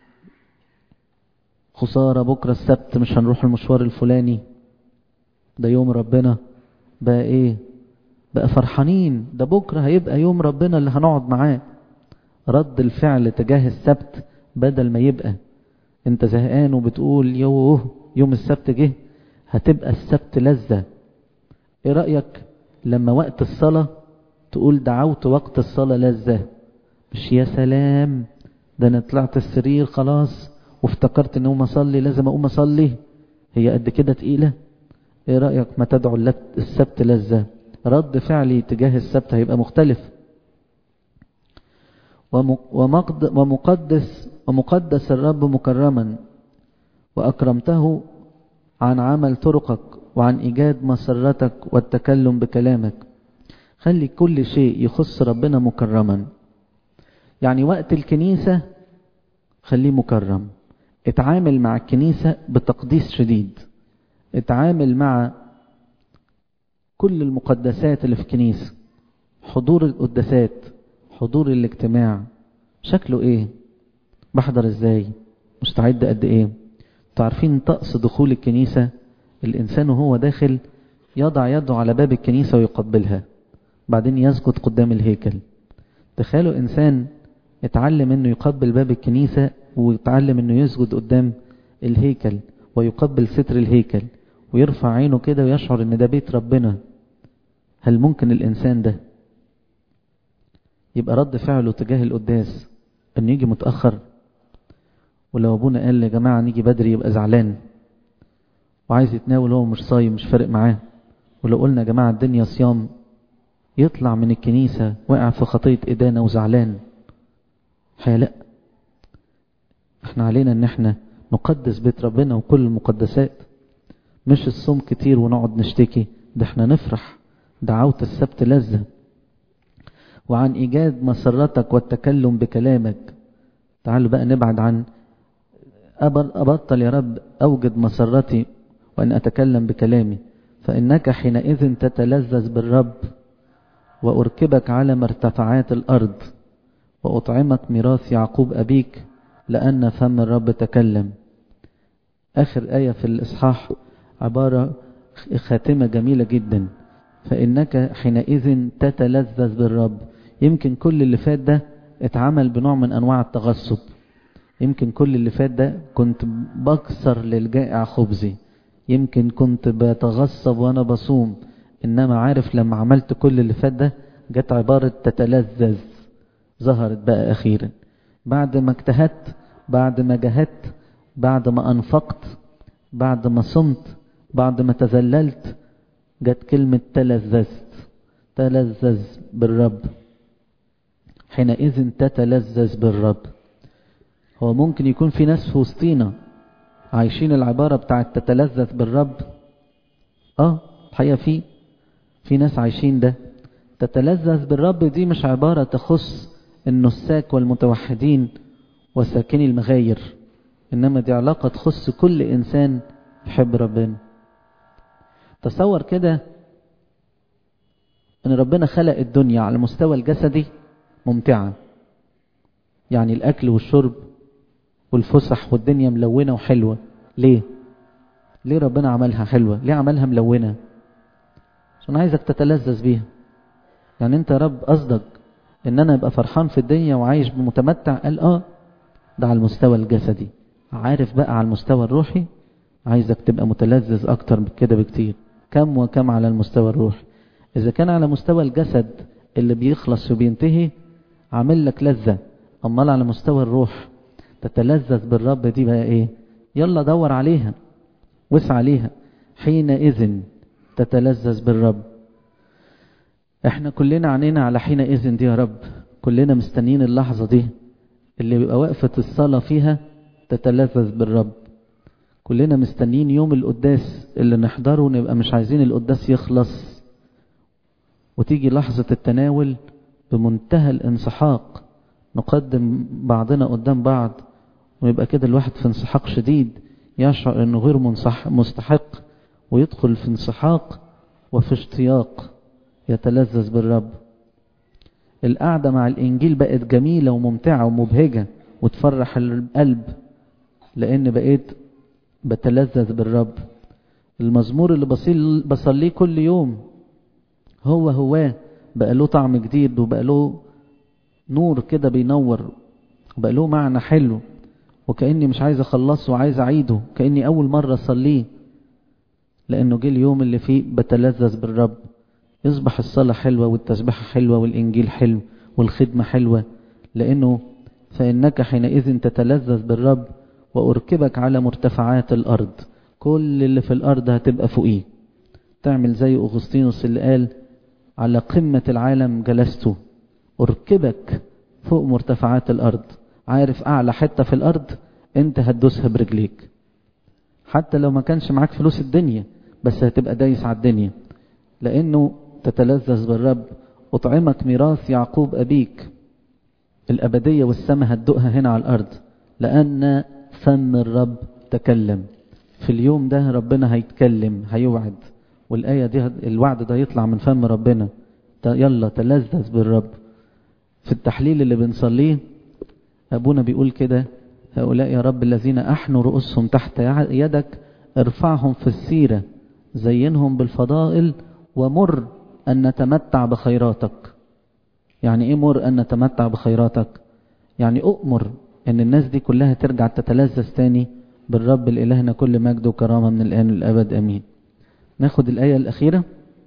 خسارة بكرة السبت مش هنروح المشوار الفلاني ده يوم ربنا بقى ايه بقى فرحانين ده بكرة هيبقى يوم ربنا اللي هنقعد معاه رد الفعل تجاه السبت بدل ما يبقى انت زهقان وبتقول يوه يوم السبت جه هتبقى السبت لذة ايه رأيك لما وقت الصلاة تقول دعوت وقت الصلاة لذة مش يا سلام ده انا طلعت السرير خلاص وافتكرت ان اقوم اصلي لازم اقوم اصلي هي قد كده تقيلة ايه رأيك ما تدعو السبت لذة رد فعلي تجاه السبت هيبقى مختلف ومقدس ومقدس الرب مكرما وأكرمته عن عمل طرقك وعن إيجاد مسرتك والتكلم بكلامك خلي كل شيء يخص ربنا مكرما يعني وقت الكنيسة خليه مكرم اتعامل مع الكنيسة بتقديس شديد اتعامل مع كل المقدسات اللي في الكنيسة حضور القداسات حضور الاجتماع شكله ايه بحضر ازاي مستعد قد ايه تعرفين طقس دخول الكنيسة الانسان وهو داخل يضع يده على باب الكنيسة ويقبلها بعدين يسجد قدام الهيكل تخيلوا انسان اتعلم انه يقبل باب الكنيسة ويتعلم انه يسجد قدام الهيكل ويقبل ستر الهيكل ويرفع عينه كده ويشعر ان ده بيت ربنا هل ممكن الانسان ده يبقى رد فعله تجاه القداس انه يجي متأخر ولو ابونا قال يا جماعة نيجي بدري يبقى زعلان وعايز يتناول هو مش صايم مش فارق معاه ولو قلنا يا جماعة الدنيا صيام يطلع من الكنيسة واقع في خطية إدانة وزعلان حياة لا احنا علينا ان احنا نقدس بيت ربنا وكل المقدسات مش الصوم كتير ونقعد نشتكي ده احنا نفرح دعوت السبت لذة وعن إيجاد مسرتك والتكلم بكلامك تعالوا بقى نبعد عن أبطل يا رب أوجد مسرتي وأن أتكلم بكلامي فإنك حينئذ تتلذذ بالرب وأركبك على مرتفعات الأرض وأطعمك ميراث يعقوب أبيك لأن فم الرب تكلم آخر آية في الإصحاح عبارة خاتمة جميلة جدا فإنك حينئذ تتلذذ بالرب يمكن كل اللي فات ده اتعمل بنوع من أنواع التغصب يمكن كل اللي فات ده كنت بكسر للجائع خبزي يمكن كنت بتغصب وأنا بصوم إنما عارف لما عملت كل اللي فات ده جت عبارة تتلذذ ظهرت بقى أخيرا بعد ما اجتهدت بعد ما جهدت بعد ما أنفقت بعد ما صمت بعد ما تذللت جت كلمة تلذذت تلذذ بالرب حينئذ تتلذذ بالرب هو ممكن يكون في ناس في وسطينا عايشين العبارة بتاعت تتلذذ بالرب اه الحقيقة في في ناس عايشين ده تتلذذ بالرب دي مش عبارة تخص النساك والمتوحدين وساكني المغاير إنما دي علاقة تخص كل إنسان يحب ربنا تصور كده ان ربنا خلق الدنيا على المستوى الجسدي ممتعة يعني الاكل والشرب والفسح والدنيا ملونة وحلوة ليه ليه ربنا عملها حلوة ليه عملها ملونة عشان عايزك تتلذذ بيها يعني انت يا رب قصدك ان انا ابقى فرحان في الدنيا وعايش بمتمتع قال اه ده على المستوى الجسدي عارف بقى على المستوى الروحي عايزك تبقى متلذذ اكتر من كده بكتير كم وكم على المستوى الروحي اذا كان على مستوى الجسد اللي بيخلص وبينتهي عامل لك لذة امال على مستوى الروح تتلذذ بالرب دي بقى ايه يلا دور عليها واسع عليها حينئذ تتلذذ بالرب احنا كلنا عنينا على حينئذ دي يا رب كلنا مستنيين اللحظة دي اللي بيبقى وقفة الصلاة فيها تتلذذ بالرب كلنا مستنيين يوم القداس اللي نحضره نبقى مش عايزين القداس يخلص وتيجي لحظة التناول بمنتهى الانسحاق نقدم بعضنا قدام بعض ويبقى كده الواحد في انسحاق شديد يشعر انه غير منصح مستحق ويدخل في انسحاق وفي اشتياق يتلذذ بالرب القعدة مع الإنجيل بقت جميلة وممتعة ومبهجة وتفرح القلب لأن بقيت بتلذذ بالرب المزمور اللي بصلي بصليه كل يوم هو هو بقى له طعم جديد وبقى له نور كده بينور وبقى له معنى حلو وكأني مش عايز أخلصه وعايز أعيده كأني أول مرة أصليه لأنه جه اليوم اللي فيه بتلذذ بالرب يصبح الصلاة حلوة والتسبيحة حلوة والإنجيل حلو والخدمة حلوة لأنه فإنك حينئذ تتلذذ بالرب وأركبك على مرتفعات الأرض كل اللي في الأرض هتبقى فوقيه تعمل زي أغسطينوس اللي قال على قمة العالم جلست أركبك فوق مرتفعات الأرض عارف أعلى حتة في الأرض أنت هتدوسها برجليك حتى لو ما كانش معاك فلوس الدنيا بس هتبقى دايس على الدنيا لأنه تتلذذ بالرب أطعمك ميراث يعقوب أبيك الأبدية والسماء هتدوقها هنا على الأرض لأن فم الرب تكلم في اليوم ده ربنا هيتكلم هيوعد والآية دي الوعد ده يطلع من فم ربنا يلا تلذذ بالرب في التحليل اللي بنصليه أبونا بيقول كده هؤلاء يا رب الذين أحنوا رؤوسهم تحت يدك ارفعهم في السيرة زينهم بالفضائل ومر أن نتمتع بخيراتك يعني إيه مر أن نتمتع بخيراتك يعني أؤمر أن الناس دي كلها ترجع تتلذذ تاني بالرب الإلهنا كل مجد وكرامة من الآن للأبد أمين ناخد الآية الأخيرة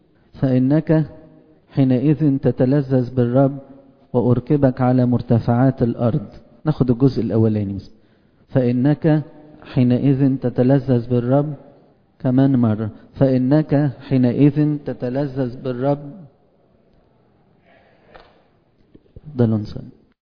فإنك حينئذ تتلذذ بالرب وأركبك على مرتفعات الأرض ناخد الجزء الأولاني فإنك حينئذ تتلذذ بالرب كمان مرة فإنك حينئذ تتلذذ بالرب ضلوا نصلي